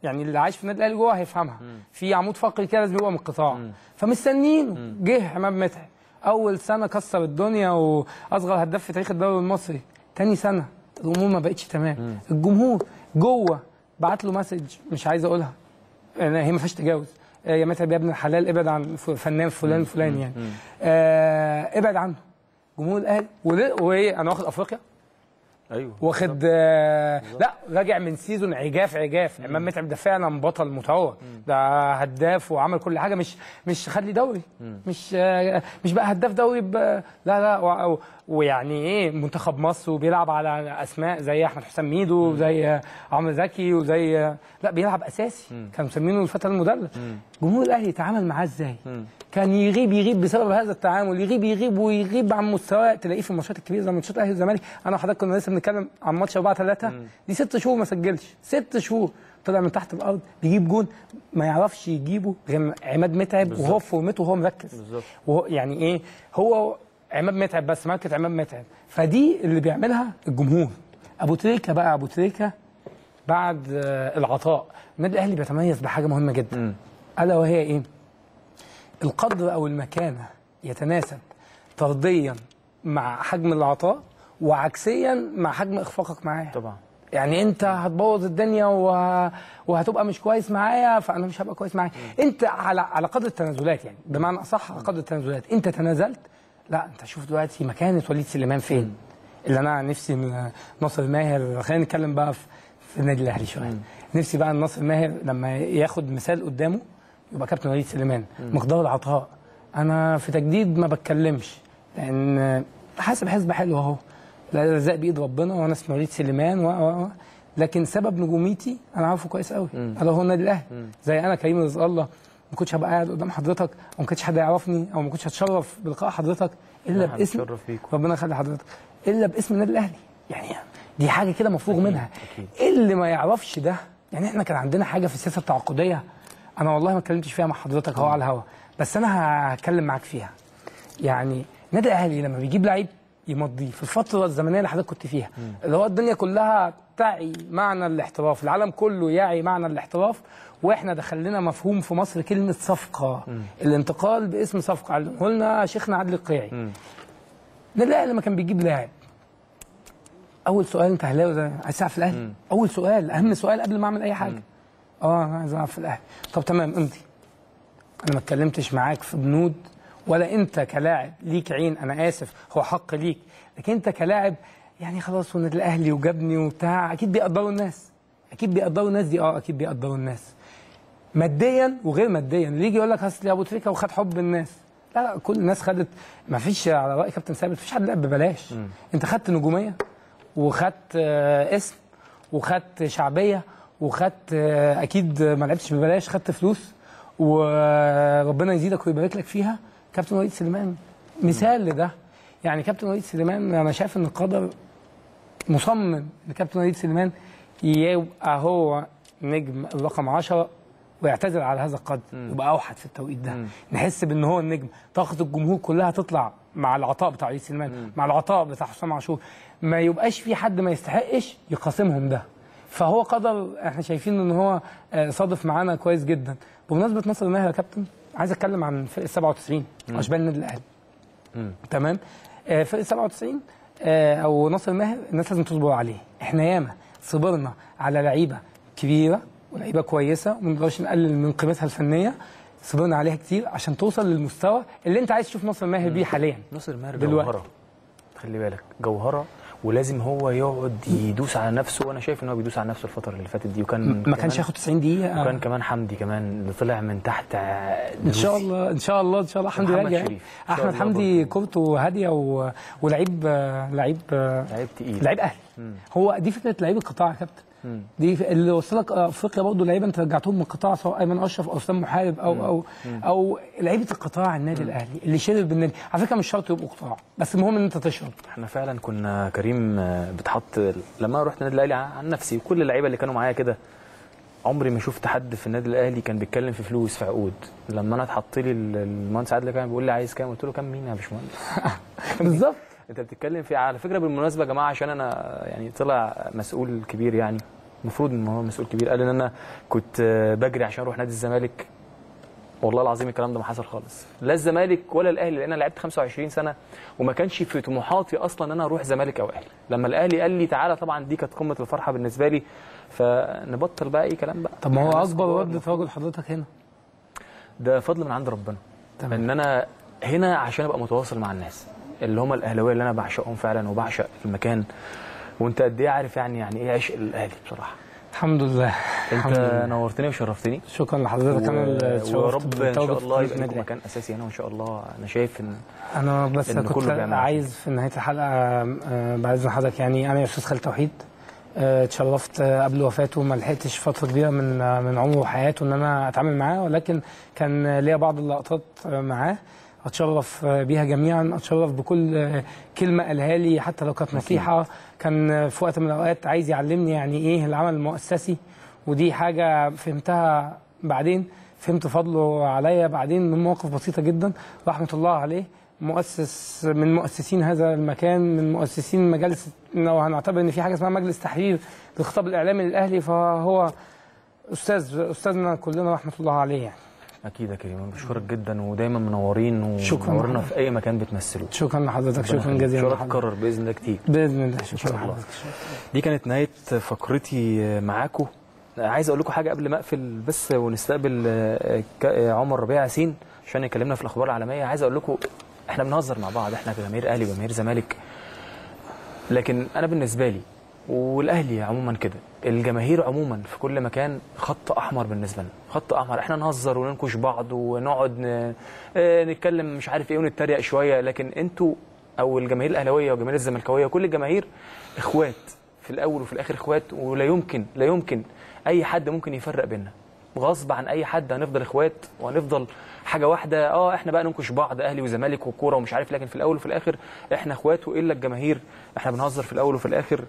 [SPEAKER 2] يعني اللي عايش في النادي الاهلي جوه هيفهمها في عمود فقري كده لازم يبقى من القطاع فمستنيينه جه عماد متعب اول سنه كسر الدنيا واصغر هداف في تاريخ الدوري المصري تاني سنه الامور ما بقتش تمام الجمهور جوه بعت له مسج مش عايز اقولها يعني هي ما فيهاش تجاوز آه، يا متعب يا ابن الحلال ابعد عن ف- فنان فلان فلان يعني آه ابعد عنه جمهور الاهلي ول- وايه انا واخد افريقيا
[SPEAKER 1] ايوه
[SPEAKER 2] واخد آه لا راجع من سيزون عجاف عجاف امام متعب ده فعلا بطل متطور ده هداف وعمل كل حاجه مش مش خد لي دوري مش آه مش بقى هداف دوري ب- لا لا و- و- ويعني ايه منتخب مصر وبيلعب على اسماء زي احمد حسام ميدو وزي آه، عمرو زكي وزي آه، لا بيلعب اساسي كانوا مسمينه الفتى المدلل جمهور الاهلي يتعامل معاه ازاي كان يغيب يغيب بسبب هذا التعامل يغيب يغيب ويغيب عن مستواه تلاقيه في الماتشات الكبيره زي ماتشات الاهلي والزمالك انا وحضرتك كنا لسه بنتكلم عن ماتش 4 3 دي ست شهور ما سجلش ست شهور طلع من تحت الارض بيجيب جون ما يعرفش يجيبه غير عماد متعب وهو في فورمته وهو مركز
[SPEAKER 1] بالظبط.
[SPEAKER 2] وهو يعني ايه هو عماد متعب بس ماركه عماد متعب فدي اللي بيعملها الجمهور ابو تريكه بقى ابو تريكه بعد آه، العطاء النادي الاهلي بيتميز بحاجه مهمه جدا الا وهي ايه القدر او المكانه يتناسب طرديا مع حجم العطاء وعكسيا مع حجم اخفاقك معاه
[SPEAKER 1] طبعا
[SPEAKER 2] يعني انت هتبوظ الدنيا وه... وهتبقى مش كويس معايا فانا مش هبقى كويس معاك انت على على قدر التنازلات يعني بمعنى اصح على قدر التنازلات انت تنازلت لا انت شوف دلوقتي مكانه وليد سليمان فين اللي انا نفسي من ناصر ماهر خلينا نتكلم بقى في, في النادي الاهلي شويه نفسي بقى ناصر ماهر لما ياخد مثال قدامه يبقى كابتن وليد سليمان مقدار العطاء انا في تجديد ما بتكلمش لان حاسب حسبه حلوه اهو لا الرزاق بايد ربنا وانا اسمي وليد سليمان و و و لكن سبب نجوميتي انا عارفه كويس قوي الا هو النادي الاهلي زي انا كريم رزق الله ما كنتش هبقى قاعد قدام حضرتك وما كنتش حد يعرفني او ما كنتش هتشرف بلقاء حضرتك الا
[SPEAKER 1] احنا
[SPEAKER 2] باسم
[SPEAKER 1] هنتشرف بيكم.
[SPEAKER 2] ربنا يخلي حضرتك الا باسم النادي الاهلي يعني دي حاجه كده مفروغ منها
[SPEAKER 1] أكيد.
[SPEAKER 2] اللي ما يعرفش ده يعني احنا كان عندنا حاجه في السياسه التعاقديه انا والله ما اتكلمتش فيها مع حضرتك اهو على الهوا بس انا هتكلم معاك فيها يعني النادي الاهلي لما بيجيب لعيب يمضيه في الفتره الزمنيه اللي حضرتك كنت فيها اللي هو الدنيا كلها تعي معنى الاحتراف العالم كله يعي معنى الاحتراف واحنا دخل لنا مفهوم في مصر كلمه صفقه الانتقال باسم صفقه علمه لنا شيخنا عادل القيعي النادي الاهلي لما كان بيجيب لاعب اول سؤال انت اهلاوي ده عايز تلعب في الاهلي اول سؤال اهم سؤال قبل ما اعمل اي حاجه اه انا عايز العب في الاهلي طب تمام امضي انا ما اتكلمتش معاك في بنود ولا انت كلاعب ليك عين انا اسف هو حق ليك لكن انت كلاعب يعني خلاص والنادي الاهلي وجابني وبتاع اكيد بيقدروا الناس اكيد بيقدروا الناس دي اه اكيد بيقدروا الناس ماديا وغير ماديا اللي يجي يقول لك اصل ابو تريكه وخد حب الناس لا لا كل الناس خدت ما فيش على راي كابتن ثابت مفيش حد لعب ببلاش انت خدت نجوميه وخدت آه، اسم وخدت شعبيه وخدت آه، اكيد ما لعبتش ببلاش خدت فلوس وربنا يزيدك ويبارك لك فيها كابتن وليد سليمان مثال لده يعني كابتن وليد سليمان انا شايف ان القدر مصمم ان كابتن وليد سليمان يبقى هو نجم الرقم 10 ويعتذر على هذا القدر يبقى اوحد في التوقيت ده نحس بان هو النجم طاقه الجمهور كلها تطلع مع العطاء بتاع وليد سليمان مع العطاء بتاع حسام عاشور ما يبقاش في حد ما يستحقش يقاسمهم ده فهو قدر احنا شايفين ان هو آه، صادف معانا كويس جدا بمناسبه نصر الماهر يا كابتن عايز اتكلم عن فرقه 97 اشبال النادي الاهلي تمام آه، فرقه 97 آه، او ناصر ماهر الناس لازم تصبر عليه احنا ياما صبرنا على لعيبه كبيره ولعيبه كويسه وما نقدرش نقلل من قيمتها الفنيه صبرنا عليها كتير عشان توصل للمستوى اللي انت عايز تشوف ناصر ماهر بيه حاليا
[SPEAKER 1] ناصر ماهر
[SPEAKER 2] دلوقتي.
[SPEAKER 1] جوهره خلي بالك جوهره ولازم هو يقعد يدوس على نفسه وانا شايف ان هو بيدوس على نفسه الفتره اللي فاتت دي وكان
[SPEAKER 2] ما
[SPEAKER 1] كمان-
[SPEAKER 2] كانش ياخد 90 دقيقه
[SPEAKER 1] وكان كمان حمدي كمان اللي طلع من تحت
[SPEAKER 2] ان شاء الله ان شاء الله ان شاء الله حمدي
[SPEAKER 1] ومحمد
[SPEAKER 2] راجع
[SPEAKER 1] شريف. إن شاء
[SPEAKER 2] احمد
[SPEAKER 1] الله
[SPEAKER 2] حمدي
[SPEAKER 1] برضه.
[SPEAKER 2] كورته هاديه و... ولعيب آه، لعيب آه،
[SPEAKER 1] لعيب تقيل
[SPEAKER 2] لعيب اهلي هو دي فكره لعيب القطاع يا كابتن دي ف- اللي وصلك افريقيا برضه لعيبه انت رجعتهم من القطاع سواء ايمن اشرف او اسلام محارب او او او لعيبه القطاع النادي الاهلي اللي شرب بالنادي على فكره مش شرط يبقوا قطاع بس المهم ان انت تشرب
[SPEAKER 1] احنا فعلا كنا كريم آه، بتحط لما أنا رحت النادي الاهلي عن عن نفسي وكل اللعيبه اللي كانوا معايا كده عمري ما شفت حد في النادي الاهلي كان بيتكلم في فلوس في عقود لما انا اتحط لي ال- المهندس عادل كان بيقول لي عايز كام قلت له كام مين يا باشمهندس
[SPEAKER 2] بالظبط
[SPEAKER 1] انت بتتكلم في على فكره بالمناسبه يا جماعه عشان انا يعني طلع مسؤول كبير يعني المفروض ان هو مسؤول كبير قال ان انا كنت آه، بجري عشان اروح نادي الزمالك والله العظيم الكلام ده ما حصل خالص لا الزمالك ولا الاهلي لان انا لعبت 25 سنه وما كانش في طموحاتي اصلا ان انا اروح زمالك او اهلي لما الاهلي قال لي تعالى طبعا دي كانت قمه الفرحه بالنسبه لي فنبطل بقى اي كلام بقى
[SPEAKER 2] طب ما هو
[SPEAKER 1] إحنا ناس
[SPEAKER 2] اكبر
[SPEAKER 1] كبار،
[SPEAKER 2] رد فضل حضرتك هنا
[SPEAKER 1] ده فضل من عند ربنا
[SPEAKER 2] تمام.
[SPEAKER 1] ان انا هنا عشان ابقى متواصل مع الناس اللي هم الاهلاويه اللي انا بعشقهم فعلا وبعشق المكان وانت قد ايه عارف يعني يعني ايه عشق الاهلي بصراحه
[SPEAKER 2] الحمد لله الحمد
[SPEAKER 1] انت
[SPEAKER 2] لله.
[SPEAKER 1] نورتني وشرفتني
[SPEAKER 2] شكرا لحضرتك انا اللي
[SPEAKER 1] و-
[SPEAKER 2] اتشرفت
[SPEAKER 1] ويا رب ان شاء
[SPEAKER 2] بالتواجد
[SPEAKER 1] الله
[SPEAKER 2] في
[SPEAKER 1] يبقى
[SPEAKER 2] النادي
[SPEAKER 1] لكم مكان اساسي هنا وان شاء الله انا شايف ان
[SPEAKER 2] انا بس
[SPEAKER 1] إن
[SPEAKER 2] كنت
[SPEAKER 1] كله بيعمل
[SPEAKER 2] عايز في نهايه الحلقه آه، بعد اذن حضرتك يعني انا يا استاذ خالد توحيد آه، اتشرفت آه، قبل وفاته ما لحقتش فتره كبيره من آه، من عمره وحياته ان انا اتعامل معاه ولكن كان آه، ليا بعض اللقطات آه، معاه اتشرف آه، بيها جميعا اتشرف بكل آه، كلمه قالها لي حتى لو كانت نصيحه كان آه، في وقت من الاوقات عايز يعلمني يعني ايه العمل المؤسسي ودي حاجه فهمتها بعدين فهمت فضله عليا بعدين من مواقف بسيطه جدا رحمه الله عليه مؤسس من مؤسسين هذا المكان من مؤسسين مجالس لو هنعتبر ان في حاجه اسمها مجلس تحرير للخطاب الاعلامي للاهلي فهو استاذ استاذنا كلنا رحمه الله عليه يعني
[SPEAKER 1] اكيد يا كريم انا بشكرك جدا ودايما منورين
[SPEAKER 2] شكراً
[SPEAKER 1] ومنورنا
[SPEAKER 2] لحضرتك.
[SPEAKER 1] في اي مكان بتمثله
[SPEAKER 2] شكرا لحضرتك
[SPEAKER 1] ربنا
[SPEAKER 2] شكرا
[SPEAKER 1] يخليك.
[SPEAKER 2] جزيلا
[SPEAKER 1] ان شاء الله
[SPEAKER 2] لحضرتك.
[SPEAKER 1] تتكرر باذن الله كتير
[SPEAKER 2] باذن الله
[SPEAKER 1] إن
[SPEAKER 2] شكرا
[SPEAKER 1] شاء الله.
[SPEAKER 2] لحضرتك
[SPEAKER 1] دي كانت نهايه فقرتي معاكم عايز اقول لكم حاجه قبل ما اقفل بس ونستقبل آه، ك- آه، عمر ربيع ياسين عشان يكلمنا في الاخبار العالميه عايز اقول لكم احنا بنهزر مع بعض احنا كجماهير اهلي وجماهير زمالك لكن انا بالنسبه لي والاهلي عموما كده الجماهير عموما في كل مكان خط احمر بالنسبه لنا خط احمر احنا نهزر وننكش بعض ونقعد ن... آه، نتكلم مش عارف ايه ونتريق شويه لكن انتوا او الجماهير الاهلاويه والجماهير الزملكاويه وكل الجماهير اخوات في الاول وفي الاخر اخوات ولا يمكن لا يمكن اي حد ممكن يفرق بيننا غصب عن اي حد هنفضل اخوات وهنفضل حاجه واحده اه احنا بقى ننكش بعض اهلي وزمالك وكوره ومش عارف لكن في الاول وفي الاخر احنا اخوات والا الجماهير احنا بنهزر في الاول وفي الاخر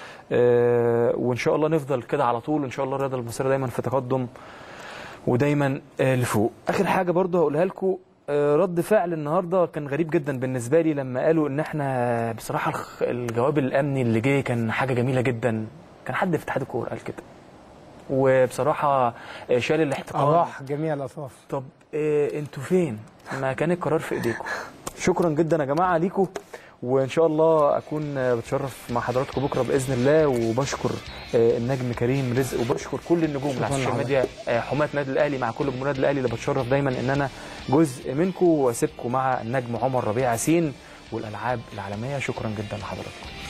[SPEAKER 1] آه وان شاء الله نفضل كده على طول وان شاء الله الرياضه المصريه دايما في تقدم ودايما آه لفوق اخر حاجه برضه هقولها لكم آه رد فعل النهارده كان غريب جدا بالنسبه لي لما قالوا ان احنا بصراحه الخ- الجواب الامني اللي جه كان حاجه جميله جدا كان حد في اتحاد الكوره قال كده وبصراحه آه، شال الاحتقان
[SPEAKER 2] اراح جميع الاطراف
[SPEAKER 1] طب إيه انتوا فين؟ ما كان القرار في ايديكم. شكرا جدا يا جماعه ليكم وان شاء الله اكون آه، بتشرف مع حضراتكم بكره باذن الله وبشكر آه، النجم كريم رزق وبشكر كل النجوم
[SPEAKER 2] شكراً
[SPEAKER 1] على السوشيال
[SPEAKER 2] لحضرتك.
[SPEAKER 1] ميديا آه، حماة نادي الاهلي مع كل جمهور النادي الاهلي اللي بتشرف دايما ان انا جزء منكم واسيبكم مع النجم عمر ربيع ياسين والالعاب العالميه شكرا جدا لحضراتكم.